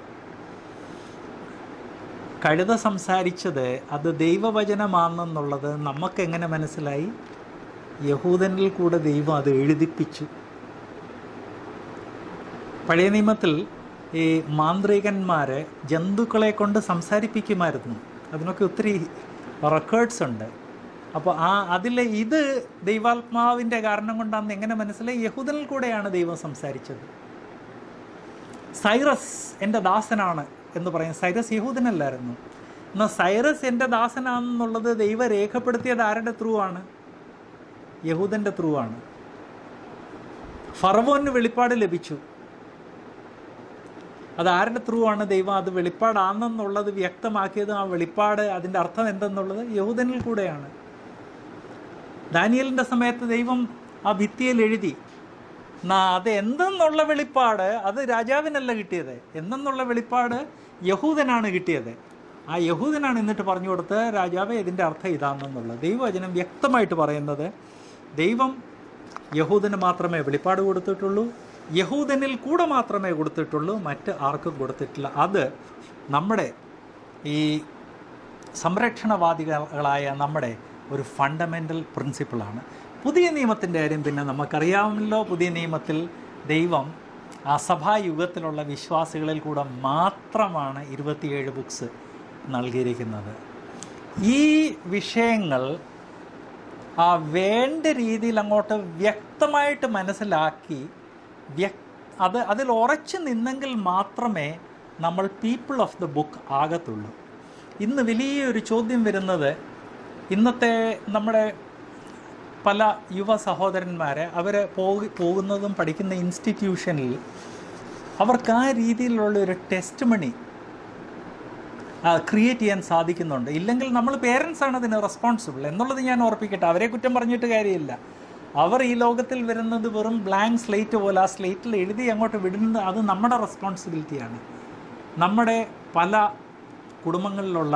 കഴുത സംസാരിച്ചത് അത് ദൈവവചനമാണെന്നുള്ളത് നമുക്കെങ്ങനെ മനസ്സിലായി യഹൂദനിൽ കൂടെ ദൈവം അത് എഴുതിപ്പിച്ചു പഴയ നിയമത്തിൽ ഈ മാന്ത്രികന്മാർ ജന്തുക്കളെ കൊണ്ട് സംസാരിപ്പിക്കുമായിരുന്നു അതിനൊക്കെ ഒത്തിരി റെക്കോർഡ്സ് ഉണ്ട് അപ്പോൾ ആ അതിൽ ഇത് ദൈവാത്മാവിൻ്റെ കാരണം കൊണ്ടാണെന്ന് എങ്ങനെ മനസ്സിലായി യഹൂദനിൽ കൂടെയാണ് ദൈവം സംസാരിച്ചത് സൈറസ് എൻ്റെ ദാസനാണ് എന്ന് പറയും സൈറസ് യഹൂദനല്ലായിരുന്നു എന്നാൽ സൈറസ് എൻ്റെ ദാസനാണെന്നുള്ളത് ദൈവം രേഖപ്പെടുത്തിയത് ആരുടെ ത്രൂ ആണ് യഹൂദൻ്റെ ത്രൂ ആണ് ഫറവോന് വെളിപ്പാട് ലഭിച്ചു അത് ആരുടെ ത്രൂ ആണ് ദൈവം അത് വെളിപ്പാടാണെന്നുള്ളത് വ്യക്തമാക്കിയത് ആ വെളിപ്പാട് അതിൻ്റെ അർത്ഥം എന്തെന്നുള്ളത് യഹൂദനിൽ കൂടെയാണ് ദാനിയലിൻ്റെ സമയത്ത് ദൈവം ആ ഭിത്തിയിൽ എഴുതി എന്നാ അത് എന്തെന്നുള്ള വെളിപ്പാട് അത് രാജാവിനല്ല കിട്ടിയത് എന്തെന്നുള്ള വെളിപ്പാട് യഹൂദനാണ് കിട്ടിയത് ആ യഹൂദനാണ് എന്നിട്ട് പറഞ്ഞു കൊടുത്ത് രാജാവെ ഇതിൻ്റെ അർത്ഥം ഇതാണെന്നുള്ളത് ദൈവവചനം വ്യക്തമായിട്ട് പറയുന്നത് ദൈവം യഹൂദന് മാത്രമേ വെളിപ്പാട് കൊടുത്തിട്ടുള്ളൂ യഹൂദനിൽ കൂടെ മാത്രമേ കൊടുത്തിട്ടുള്ളൂ മറ്റ് ആർക്കും കൊടുത്തിട്ടില്ല അത് നമ്മുടെ ഈ സംരക്ഷണവാദികളായ നമ്മുടെ ഒരു ഫണ്ടമെൻ്റൽ പ്രിൻസിപ്പിളാണ് പുതിയ നിയമത്തിൻ്റെ കാര്യം പിന്നെ നമുക്കറിയാമല്ലോ പുതിയ നിയമത്തിൽ ദൈവം ആ സഭായുഗത്തിലുള്ള വിശ്വാസികളിൽ കൂടെ മാത്രമാണ് ഇരുപത്തിയേഴ് ബുക്സ് നൽകിയിരിക്കുന്നത് ഈ വിഷയങ്ങൾ ആ വേണ്ട രീതിയിൽ അങ്ങോട്ട് വ്യക്തമായിട്ട് മനസ്സിലാക്കി വ്യക് അത് അതിൽ ഉറച്ചു നിന്നെങ്കിൽ മാത്രമേ നമ്മൾ പീപ്പിൾ ഓഫ് ദ ബുക്ക് ആകത്തുള്ളൂ ഇന്ന് വലിയൊരു ചോദ്യം വരുന്നത് ഇന്നത്തെ നമ്മുടെ പല യുവ സഹോദരന്മാരെ അവർ പോയി പോകുന്നതും പഠിക്കുന്ന ഇൻസ്റ്റിറ്റ്യൂഷനിൽ അവർക്ക് ആ രീതിയിലുള്ള ഒരു ടെസ്റ്റ് മണി ക്രിയേറ്റ് ചെയ്യാൻ സാധിക്കുന്നുണ്ട് ഇല്ലെങ്കിൽ നമ്മൾ പേരൻസ് ആണ് അതിന് റെസ്പോൺസിബിൾ എന്നുള്ളത് ഞാൻ ഓർപ്പിക്കട്ടെ അവരെ കുറ്റം പറഞ്ഞിട്ട് കാര്യമില്ല അവർ ഈ ലോകത്തിൽ വരുന്നത് വെറും ബ്ലാങ്ക് സ്ലേറ്റ് പോലെ ആ സ്ലേറ്റിൽ എഴുതി അങ്ങോട്ട് വിടുന്നത് അത് നമ്മുടെ റെസ്പോൺസിബിലിറ്റിയാണ് നമ്മുടെ പല കുടുംബങ്ങളിലുള്ള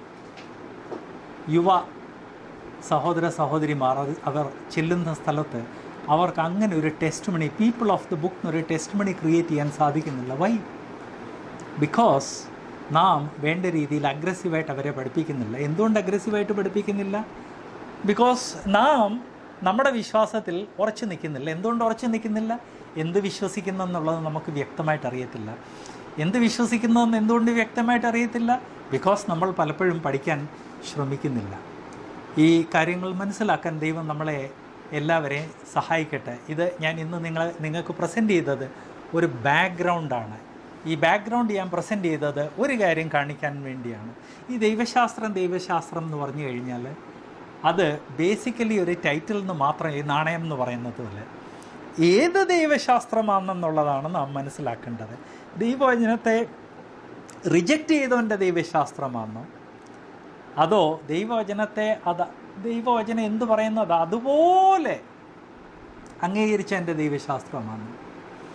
യുവ സഹോദര സഹോദരിമാർ അത് അവർ ചെല്ലുന്ന സ്ഥലത്ത് അവർക്ക് അങ്ങനെ ഒരു testimony people of the book എന്നൊരു ടെസ്റ്റ് മണി ക്രിയേറ്റ് ചെയ്യാൻ സാധിക്കുന്നില്ല വൈ ബിക്കോസ് നാം വേണ്ട രീതിയിൽ അഗ്രസീവായിട്ട് അവരെ പഠിപ്പിക്കുന്നില്ല എന്തുകൊണ്ട് അഗ്രസീവായിട്ട് പഠിപ്പിക്കുന്നില്ല ബിക്കോസ് നാം നമ്മുടെ വിശ്വാസത്തിൽ ഉറച്ചു നിൽക്കുന്നില്ല എന്തുകൊണ്ട് ഉറച്ചു നിൽക്കുന്നില്ല എന്ത് വിശ്വസിക്കുന്നു എന്നുള്ളത് നമുക്ക് വ്യക്തമായിട്ട് അറിയത്തില്ല എന്ത് വിശ്വസിക്കുന്നതെന്ന് എന്തുകൊണ്ട് വ്യക്തമായിട്ട് അറിയത്തില്ല ബിക്കോസ് നമ്മൾ പലപ്പോഴും പഠിക്കാൻ ശ്രമിക്കുന്നില്ല ഈ കാര്യങ്ങൾ മനസ്സിലാക്കാൻ ദൈവം നമ്മളെ എല്ലാവരെയും സഹായിക്കട്ടെ ഇത് ഞാൻ ഇന്ന് നിങ്ങളെ നിങ്ങൾക്ക് പ്രസൻറ്റ് ചെയ്തത് ഒരു ബാക്ക്ഗ്രൗണ്ടാണ് ഈ ബാക്ക്ഗ്രൗണ്ട് ഞാൻ പ്രസൻറ്റ് ചെയ്തത് ഒരു കാര്യം കാണിക്കാൻ വേണ്ടിയാണ് ഈ ദൈവശാസ്ത്രം ദൈവശാസ്ത്രം എന്ന് പറഞ്ഞു കഴിഞ്ഞാൽ അത് ബേസിക്കലി ഒരു ടൈറ്റിൽ നിന്ന് മാത്രം ഈ നാണയം എന്ന് പറയുന്നത് പോലെ ഏത് ദൈവശാസ്ത്രമാണെന്നുള്ളതാണ് നാം മനസ്സിലാക്കേണ്ടത് ദൈവവചനത്തെ റിജക്റ്റ് ചെയ്തവൻ്റെ ദൈവശാസ്ത്രമാണോ അതോ ദൈവവചനത്തെ അത് ദൈവവചനം എന്ത് പറയുന്നത് അതുപോലെ അംഗീകരിച്ച എൻ്റെ ദൈവശാസ്ത്രമാണ്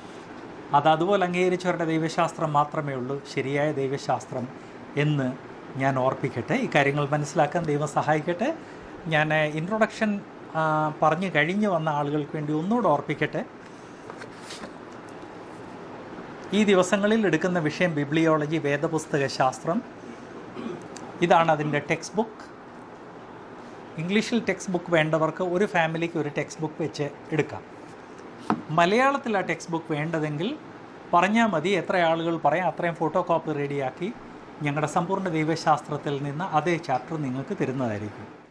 അത് അതുപോലെ അംഗീകരിച്ചവരുടെ ദൈവശാസ്ത്രം മാത്രമേ ഉള്ളൂ ശരിയായ ദൈവശാസ്ത്രം എന്ന് ഞാൻ ഓർപ്പിക്കട്ടെ ഈ കാര്യങ്ങൾ മനസ്സിലാക്കാൻ ദൈവം സഹായിക്കട്ടെ ഞാൻ ഇൻട്രൊഡക്ഷൻ പറഞ്ഞു കഴിഞ്ഞു വന്ന ആളുകൾക്ക് വേണ്ടി ഒന്നുകൂടെ ഓർപ്പിക്കട്ടെ ഈ ദിവസങ്ങളിൽ എടുക്കുന്ന വിഷയം ബിബ്ലിയോളജി വേദപുസ്തക ശാസ്ത്രം ഇതാണ് അതിൻ്റെ ടെക്സ്റ്റ് ബുക്ക് ഇംഗ്ലീഷിൽ ടെക്സ്റ്റ് ബുക്ക് വേണ്ടവർക്ക് ഒരു ഫാമിലിക്ക് ഒരു ടെക്സ്റ്റ് ബുക്ക് വെച്ച് എടുക്കാം മലയാളത്തിൽ ആ ടെക്സ്റ്റ് ബുക്ക് വേണ്ടതെങ്കിൽ പറഞ്ഞാൽ മതി എത്ര ആളുകൾ പറയാം അത്രയും ഫോട്ടോ കോപ്പി റെഡിയാക്കി ഞങ്ങളുടെ സമ്പൂർണ്ണ ദൈവശാസ്ത്രത്തിൽ നിന്ന് അതേ ചാപ്റ്റർ നിങ്ങൾക്ക് തരുന്നതായിരിക്കും